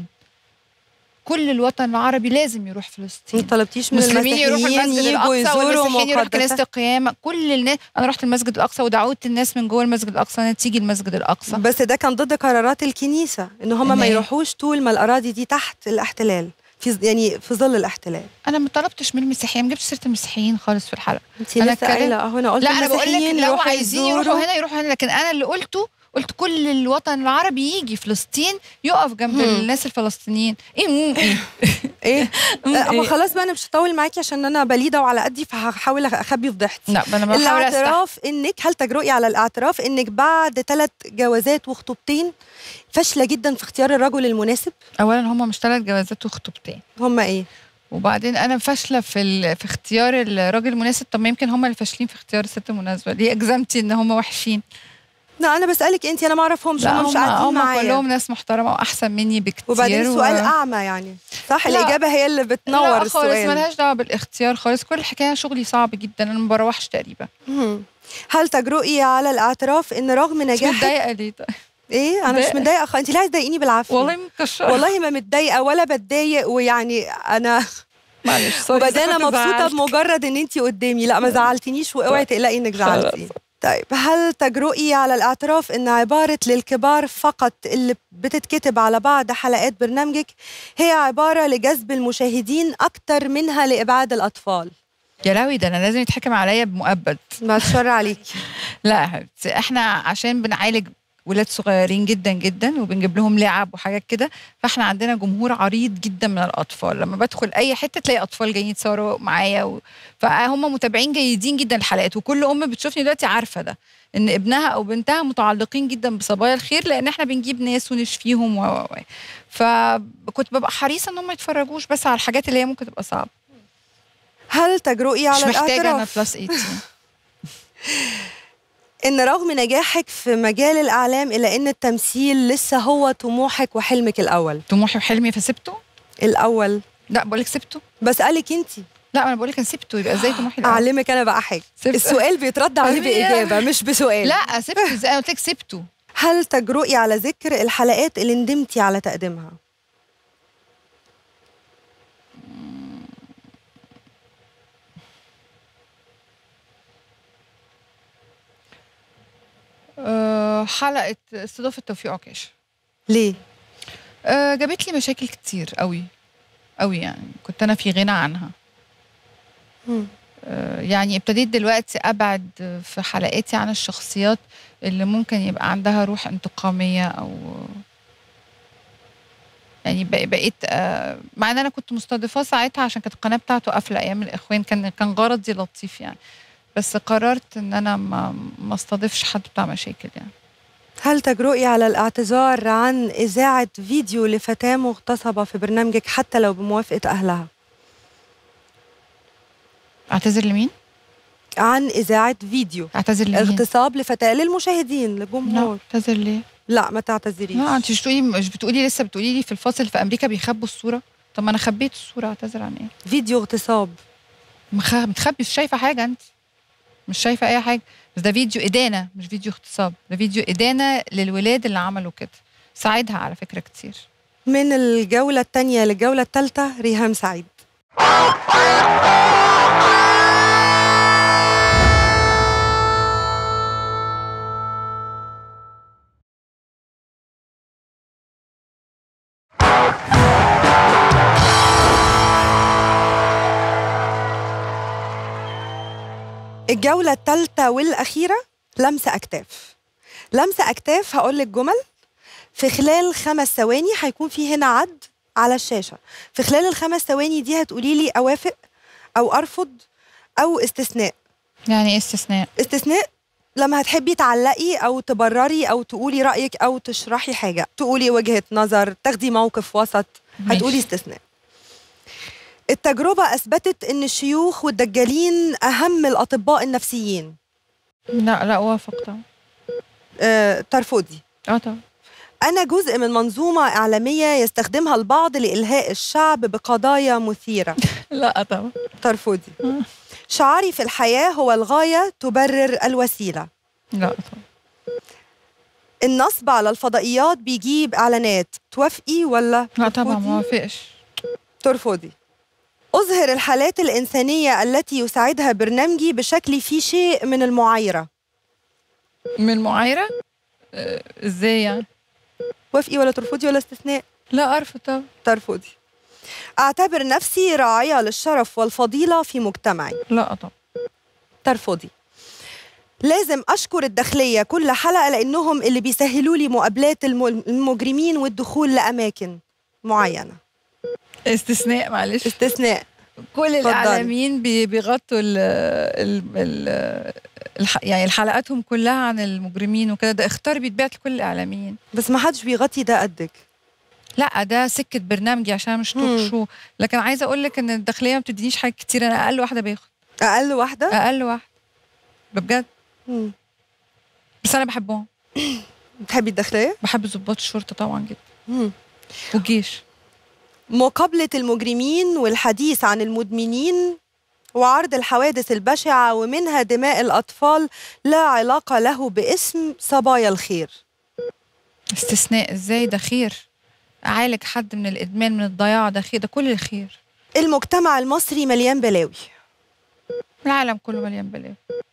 كل الوطن العربي لازم يروح
ما
فلسطين
طلبتيش من
المسلمين يروحوا
المسيحيين
المسجد
يجوا
الاقصى
يزوروا
والمسيحيين يروحوا كنيسه
مقدسات
القيامه كل الناس انا رحت المسجد الاقصى ودعوت الناس من جوه المسجد الاقصى انها تيجي المسجد الاقصى
بس ده كان ضد قرارات الكنيسه ان هم
إن
ما
إيه؟
يروحوش طول ما الاراضي دي تحت الاحتلال في يعني في ظل الاحتلال
انا ما طلبتش من المسيحيين ما جبتش سيره المسيحيين خالص في الحلقه
انت
أنا
لسه
اتكلم-
قايله اهو انا قلت
لا انا بقول لك
المسيحيين
لو
يروحوا
عايزين
يزوروا.
يروحوا هنا يروحوا هنا لكن انا اللي قلته قلت كل الوطن العربي يجي فلسطين يقف جنب
هم.
الناس الفلسطينيين ايه مم ايه
ايه
مم
لا، ما
إيه؟
خلاص بقى انا مش هطول معاكي عشان انا بليده وعلى قدي فهحاول اخبي فضيحتي
لا انا بحاول استحمل
الاعتراف انك هل تجرؤي على الاعتراف انك بعد ثلاث جوازات وخطوبتين فاشله جدا في اختيار الرجل المناسب
اولا هم مش ثلاث جوازات وخطوبتين
هم ايه
وبعدين انا فاشله في ال... في اختيار الراجل المناسب طب ما يمكن هم اللي فاشلين في اختيار الست المناسبه ليه اجزمتي ان هم وحشين
لا انا بسالك انت انا ما اعرفهمش
لا
هم مش
هم
قاعدين
هم
معايا
كلهم ناس محترمه واحسن مني بكتير
وبعدين السؤال
و...
اعمى يعني صح
لا.
الاجابه هي اللي بتنور
لا خالص
السؤال
ملهاش دعوه بالاختيار خالص كل الحكايه شغلي صعب جدا انا ما بروحش تقريبا
مم. هل تجرؤي على الاعتراف ان رغم
مش
نجاحك
متضايقه ليه طيب؟
ايه انا مش
متضايقة.
متضايقه خالص انت ليه عايزه تضايقيني بالعافيه
والله مكشره
والله ما متضايقه ولا بتضايق ويعني انا
معلش سوري
وبعدين انا
كنت
مبسوطه
زعلت.
بمجرد ان انت قدامي لا ما زعلتنيش واوعي تقلقي انك زعلتي طيب هل تجرؤي على الاعتراف ان عباره للكبار فقط اللي بتتكتب على بعض حلقات برنامجك هي عباره لجذب المشاهدين اكتر منها لابعاد الاطفال
يا لهوي ده انا لازم يتحكم عليا بمؤبد
بعد الشر عليكي
لا يا حبيبتي احنا عشان بنعالج ولاد صغيرين جدا جدا وبنجيب لهم لعب وحاجات كده فاحنا عندنا جمهور عريض جدا من الاطفال لما بدخل اي حته تلاقي اطفال جايين يتصوروا معايا و... فهم متابعين جيدين جدا الحلقات وكل ام بتشوفني دلوقتي عارفه ده ان ابنها او بنتها متعلقين جدا بصبايا الخير لان احنا بنجيب ناس ونشفيهم و و و. فكنت ببقى حريصه ان هم ما يتفرجوش بس على الحاجات اللي هي ممكن تبقى صعبه
هل تجرؤي
مش
على
محتاجه انا
الاعتراف
بلس 18
ان رغم نجاحك في مجال الاعلام الا ان التمثيل لسه هو طموحك وحلمك الاول
طموحي وحلمي فسبته
الاول
لا بقول لك سبته
بسالك انت
لا انا بقول لك انا سبته يبقى ازاي طموحي الأول؟
اعلمك انا بقى حاجه
سبت-
السؤال بيترد عليه
حبيبي.
باجابه مش بسؤال
لا سبته ازاي انا قلت لك سبته
هل تجرؤي على ذكر الحلقات اللي ندمتي على تقديمها
آه، حلقه استضافه توفيق عكاشه
ليه
آه، جابت لي مشاكل كتير قوي قوي يعني كنت انا في غنى عنها
مم.
آه، يعني ابتديت دلوقتي ابعد في حلقاتي عن الشخصيات اللي ممكن يبقى عندها روح انتقاميه او يعني بق- بقيت آه، مع ان انا كنت مستضيفاه ساعتها عشان كانت القناه بتاعته قافله ايام الاخوان كان كان غرضي لطيف يعني بس قررت ان انا ما ما استضيفش حد بتاع مشاكل يعني
هل تجرؤي على الاعتذار عن إذاعة فيديو لفتاة مغتصبة في برنامجك حتى لو بموافقة أهلها؟
اعتذر لمين؟
عن إذاعة فيديو
اعتذر لمين؟
اغتصاب لفتاة للمشاهدين
لا
للجمهور
اعتذر ليه؟
لا ما تعتذريش
لا انت مش بتقولي مش بتقولي لسه بتقولي لي في الفاصل في امريكا بيخبوا الصوره طب ما انا خبيت الصوره اعتذر عن ايه؟
فيديو اغتصاب
مخ- متخبي مش شايفه حاجه انت مش شايفه اي حاجه بس ده فيديو ادانه مش فيديو اغتصاب ده فيديو ادانه للولاد اللي عملوا كده ساعدها على فكره كتير
من الجولة الثانية للجولة الثالثة ريهام سعيد الجولة الثالثة والأخيرة لمسة أكتاف لمسة أكتاف هقول لك جمل في خلال خمس ثواني هيكون في هنا عد على الشاشة في خلال الخمس ثواني دي هتقولي لي أوافق أو أرفض أو استثناء
يعني ايه استثناء
استثناء لما هتحبي تعلقي أو تبرري أو تقولي رأيك أو تشرحي حاجة تقولي وجهة نظر تاخدي موقف وسط
ماشي.
هتقولي استثناء التجربة أثبتت أن الشيوخ والدجالين أهم الأطباء النفسيين
لا لا وافق طبعا
أه ترفضي
اه طبعا
أنا جزء من منظومة إعلامية يستخدمها البعض لإلهاء الشعب بقضايا مثيرة
لا طبعا
ترفضي شعاري في الحياة هو الغاية تبرر الوسيلة
لا طبعا
النصب على الفضائيات بيجيب إعلانات توافقي ولا
لا طبعا
ترفضي؟
ما وافقش
ترفضي أظهر الحالات الإنسانية التي يساعدها برنامجي بشكل فيه شيء من المعايرة
من معايره آه، ازاي يعني
وافقي ولا ترفضي ولا استثناء
لا ارفض طبعا
ترفضي أعتبر نفسي راعية للشرف والفضيلة في مجتمعي
لا طبعا
ترفضي لازم أشكر الداخلية كل حلقة لأنهم اللي بيسهلوا لي مقابلات الم- المجرمين والدخول لأماكن معينة
استثناء معلش
استثناء
كل
اتفضلي.
الاعلاميين بي- بيغطوا ال ال ال الح يعني حلقاتهم كلها عن المجرمين وكده ده اختار بيتبعت لكل الاعلاميين
بس ما حدش بيغطي ده قدك
لا ده سكه برنامجي عشان مش توك
مم.
شو لكن عايزه اقول لك ان الداخليه ما بتدينيش حاجات كتير انا اقل واحده باخد
أقل واحدة
اقل واحده ده بجد
مم.
بس انا بحبهم
بتحبي الداخلية
بحب ضباط الشرطه طبعا جدا
مم.
والجيش
مقابلة المجرمين والحديث عن المدمنين وعرض الحوادث البشعة ومنها دماء الأطفال لا علاقة له باسم صبايا الخير
استثناء ازاي ده خير اعالج حد من الادمان من الضياع ده خير ده كل الخير
المجتمع المصري مليان بلاوي
العالم كله مليان بلاوي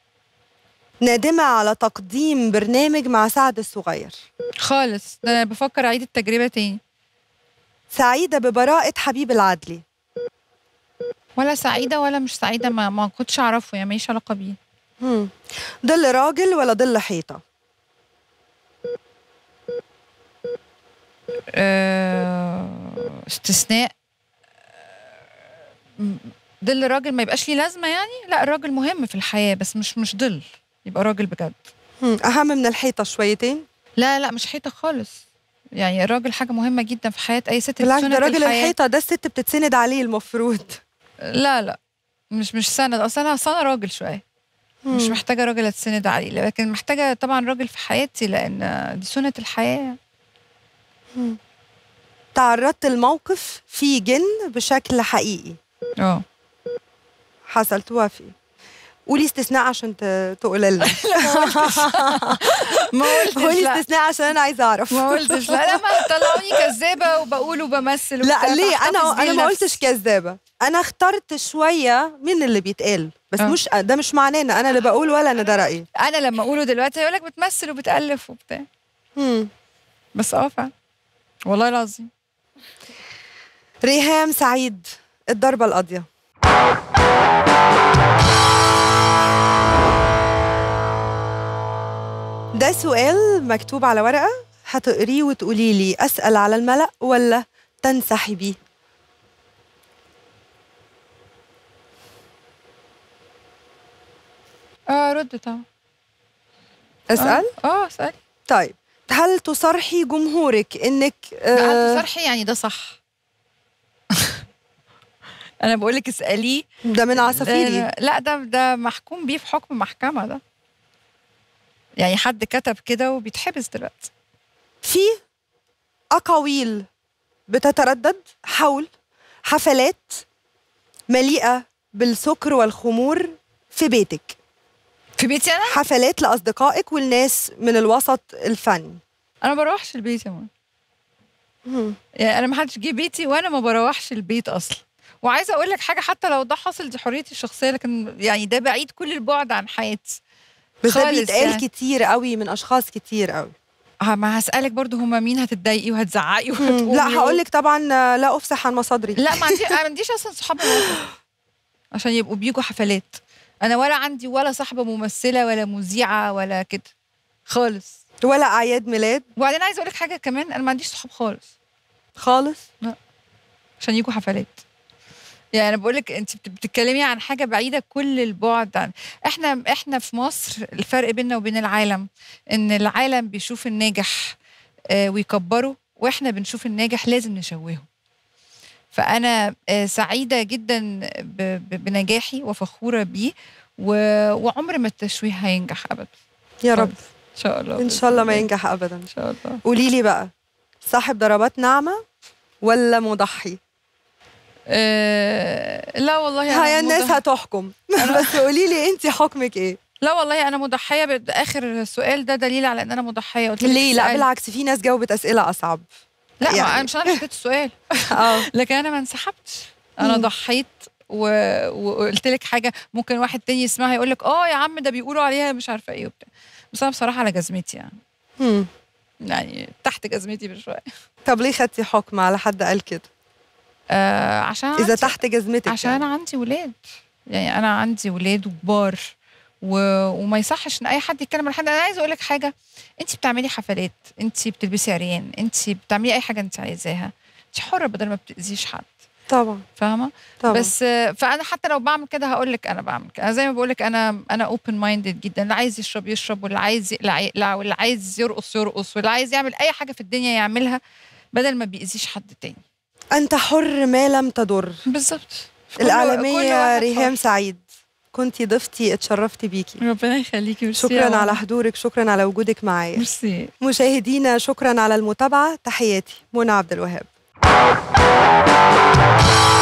نادمة على تقديم برنامج مع سعد الصغير
خالص ده انا بفكر اعيد التجربه تاني
سعيدة ببراءة حبيب العدلي
ولا سعيده ولا مش سعيده ما ما كنتش اعرفه يعني ماليش علاقه بيه
مم. ظل راجل ولا ظل حيطة
آه، استثناء م- ظل راجل ما يبقاش ليه لازمه يعني لا الراجل مهم في الحياه بس مش مش ظل يبقى راجل بجد
مم. أهم من الحيطة شويتين
لا لا مش حيطه خالص يعني الراجل حاجه مهمه جدا في حياه اي ست
بالعكس ده
سنة
راجل
الحياة.
الحيطة ده الست بتتسند عليه المفروض
لا لا مش مش سند اصلا انا أصل أنا راجل شويه مش
مم.
محتاجه راجل اتسند عليه لكن محتاجه طبعا راجل في حياتي لان دي سنه الحياه
تعرضت الموقف في جن بشكل حقيقي
اه
حصل توافقي قولي استثناء عشان ت- تقولي لنا
ما قلتش
قولي
لا
استثناء عشان انا عايزه اعرف
ما قلتش لا لا ما طلعوني كذابه وبقول وبمثل
لا
وبتاع،
ليه
فاحتفظ
انا
بيه
انا ما
لنفسي.
قلتش كذابه انا اخترت شويه من اللي بيتقال بس
آه.
مش ده مش معناه ان انا اللي بقول ولا انا ده رايي
انا لما اقوله دلوقتي هيقول لك بتمثل وبتالف وبتاع
مم.
بس اه فعلا والله العظيم
ريهام سعيد الضربه القاضيه ده سؤال مكتوب على ورقه هتقريه وتقولي لي اسال على الملأ ولا تنسحبي
اه رد طبعا
اسال
اه, آه اسال
طيب هل تصرحي جمهورك انك
ده
آه،
عنده صرحي يعني ده صح انا بقول لك اساليه
ده من عصافيري
آه، لا ده ده محكوم بيه في حكم محكمه ده يعني حد كتب كده وبيتحبس دلوقتي
في أقاويل بتتردد حول حفلات مليئة بالسكر والخمور في بيتك
في بيتي انا
حفلات لأصدقائك والناس من الوسط الفني
انا ما بروحش البيت يا ماما
مم.
يعني انا ما حدش جه بيتي وانا ما بروحش البيت اصلا وعايزه اقول لك حاجه حتى لو ده حصل دي حريتي الشخصيه لكن يعني ده بعيد كل البعد عن حياتي
بس ده
خالص
بيتقال
يعني.
كتير قوي من أشخاص كتير قوي
اه ما هسالك برضو هما مين هتتضايقي وهتزعقي
مم.
وهتقولي
لا هقول لك طبعا آه، لا أفسح عن مصادري
لا ما عنديش ما عنديش اصلا صحاب مواقف عشان يبقوا بيجوا حفلات انا ولا عندي ولا صاحبه ممثله ولا مذيعه ولا كده خالص
ولا أعياد ميلاد
وبعدين عايزه اقول لك حاجه كمان انا ما عنديش صحاب خالص
خالص
عشان يجوا حفلات يعني انا بقول لك انت بت- بتتكلمي عن حاجه بعيده كل البعد عن احنا احنا في مصر الفرق بيننا وبين العالم ان العالم بيشوف الناجح آه، ويكبره واحنا بنشوف الناجح لازم نشوهه فانا آه، سعيده جدا ب- ب- بنجاحي وفخوره بيه و- وعمر ما التشويه هينجح ابدا
يا رب
ان شاء الله
إن شاء الله ما ينجح أبدا
ان شاء الله
قولي لي بقى صاحب ضربات ناعمة ولا مضحي
أه لا والله
هاي
أنا
الناس
مضح-
هتحكم بس قولي لي انت حكمك ايه
لا والله انا مضحيه بد- اخر سؤال ده دليل على ان انا مضحيه قلت لك
ليه لا
السؤال-
بالعكس في ناس جاوبت اسئله اصعب
لا يعني.
يعني.
انا مش انا اللي حطيت السؤال
اه
لكن انا ما انسحبتش انا
مم.
ضحيت و... وقلت لك حاجه ممكن واحد تاني يسمعها يقول لك اه يا عم ده بيقولوا عليها مش عارفه ايه وبتاع بس انا بصراحه على جزمتي يعني
مم.
يعني تحت جزمتي بشويه
طب ليه خدتي حكم على حد قال كده
آه عشان
اذا
عندي-
تحت جزمتك
عشان
يعني.
انا عندي ولاد يعني انا عندي ولاد وكبار و... وما يصحش ان اي حد يتكلم عن حد انا عايزه اقول لك حاجه انت بتعملي حفلات انت بتلبسي عريان انت بتعملي اي حاجه انت عايزاها انت حره بدل ما بتاذيش حد
طبعا
فاهمه
طبعا
بس آه، فانا حتى لو بعمل كده هقول لك انا بعمل كده أنا زي ما بقول لك انا انا اوبن مايندد جدا اللي عايز يشرب يشرب واللي عايز يقلع يقلع واللي عايز يرقص يرقص واللي عايز يعمل اي حاجه في الدنيا يعملها بدل ما بيأذيش حد تاني
انت حر ما لم تضر
بالظبط كل- كل
الاعلاميه
واحد
ريهام
حر.
سعيد كنتي ضيفتي اتشرفتي بيكي
ربنا يخليكي ميرسي يا
شكرا
ماما.
على حضورك شكرا على وجودك معايا
ميرسي
مشاهدينا شكرا على المتابعه تحياتي منى عبد الوهاب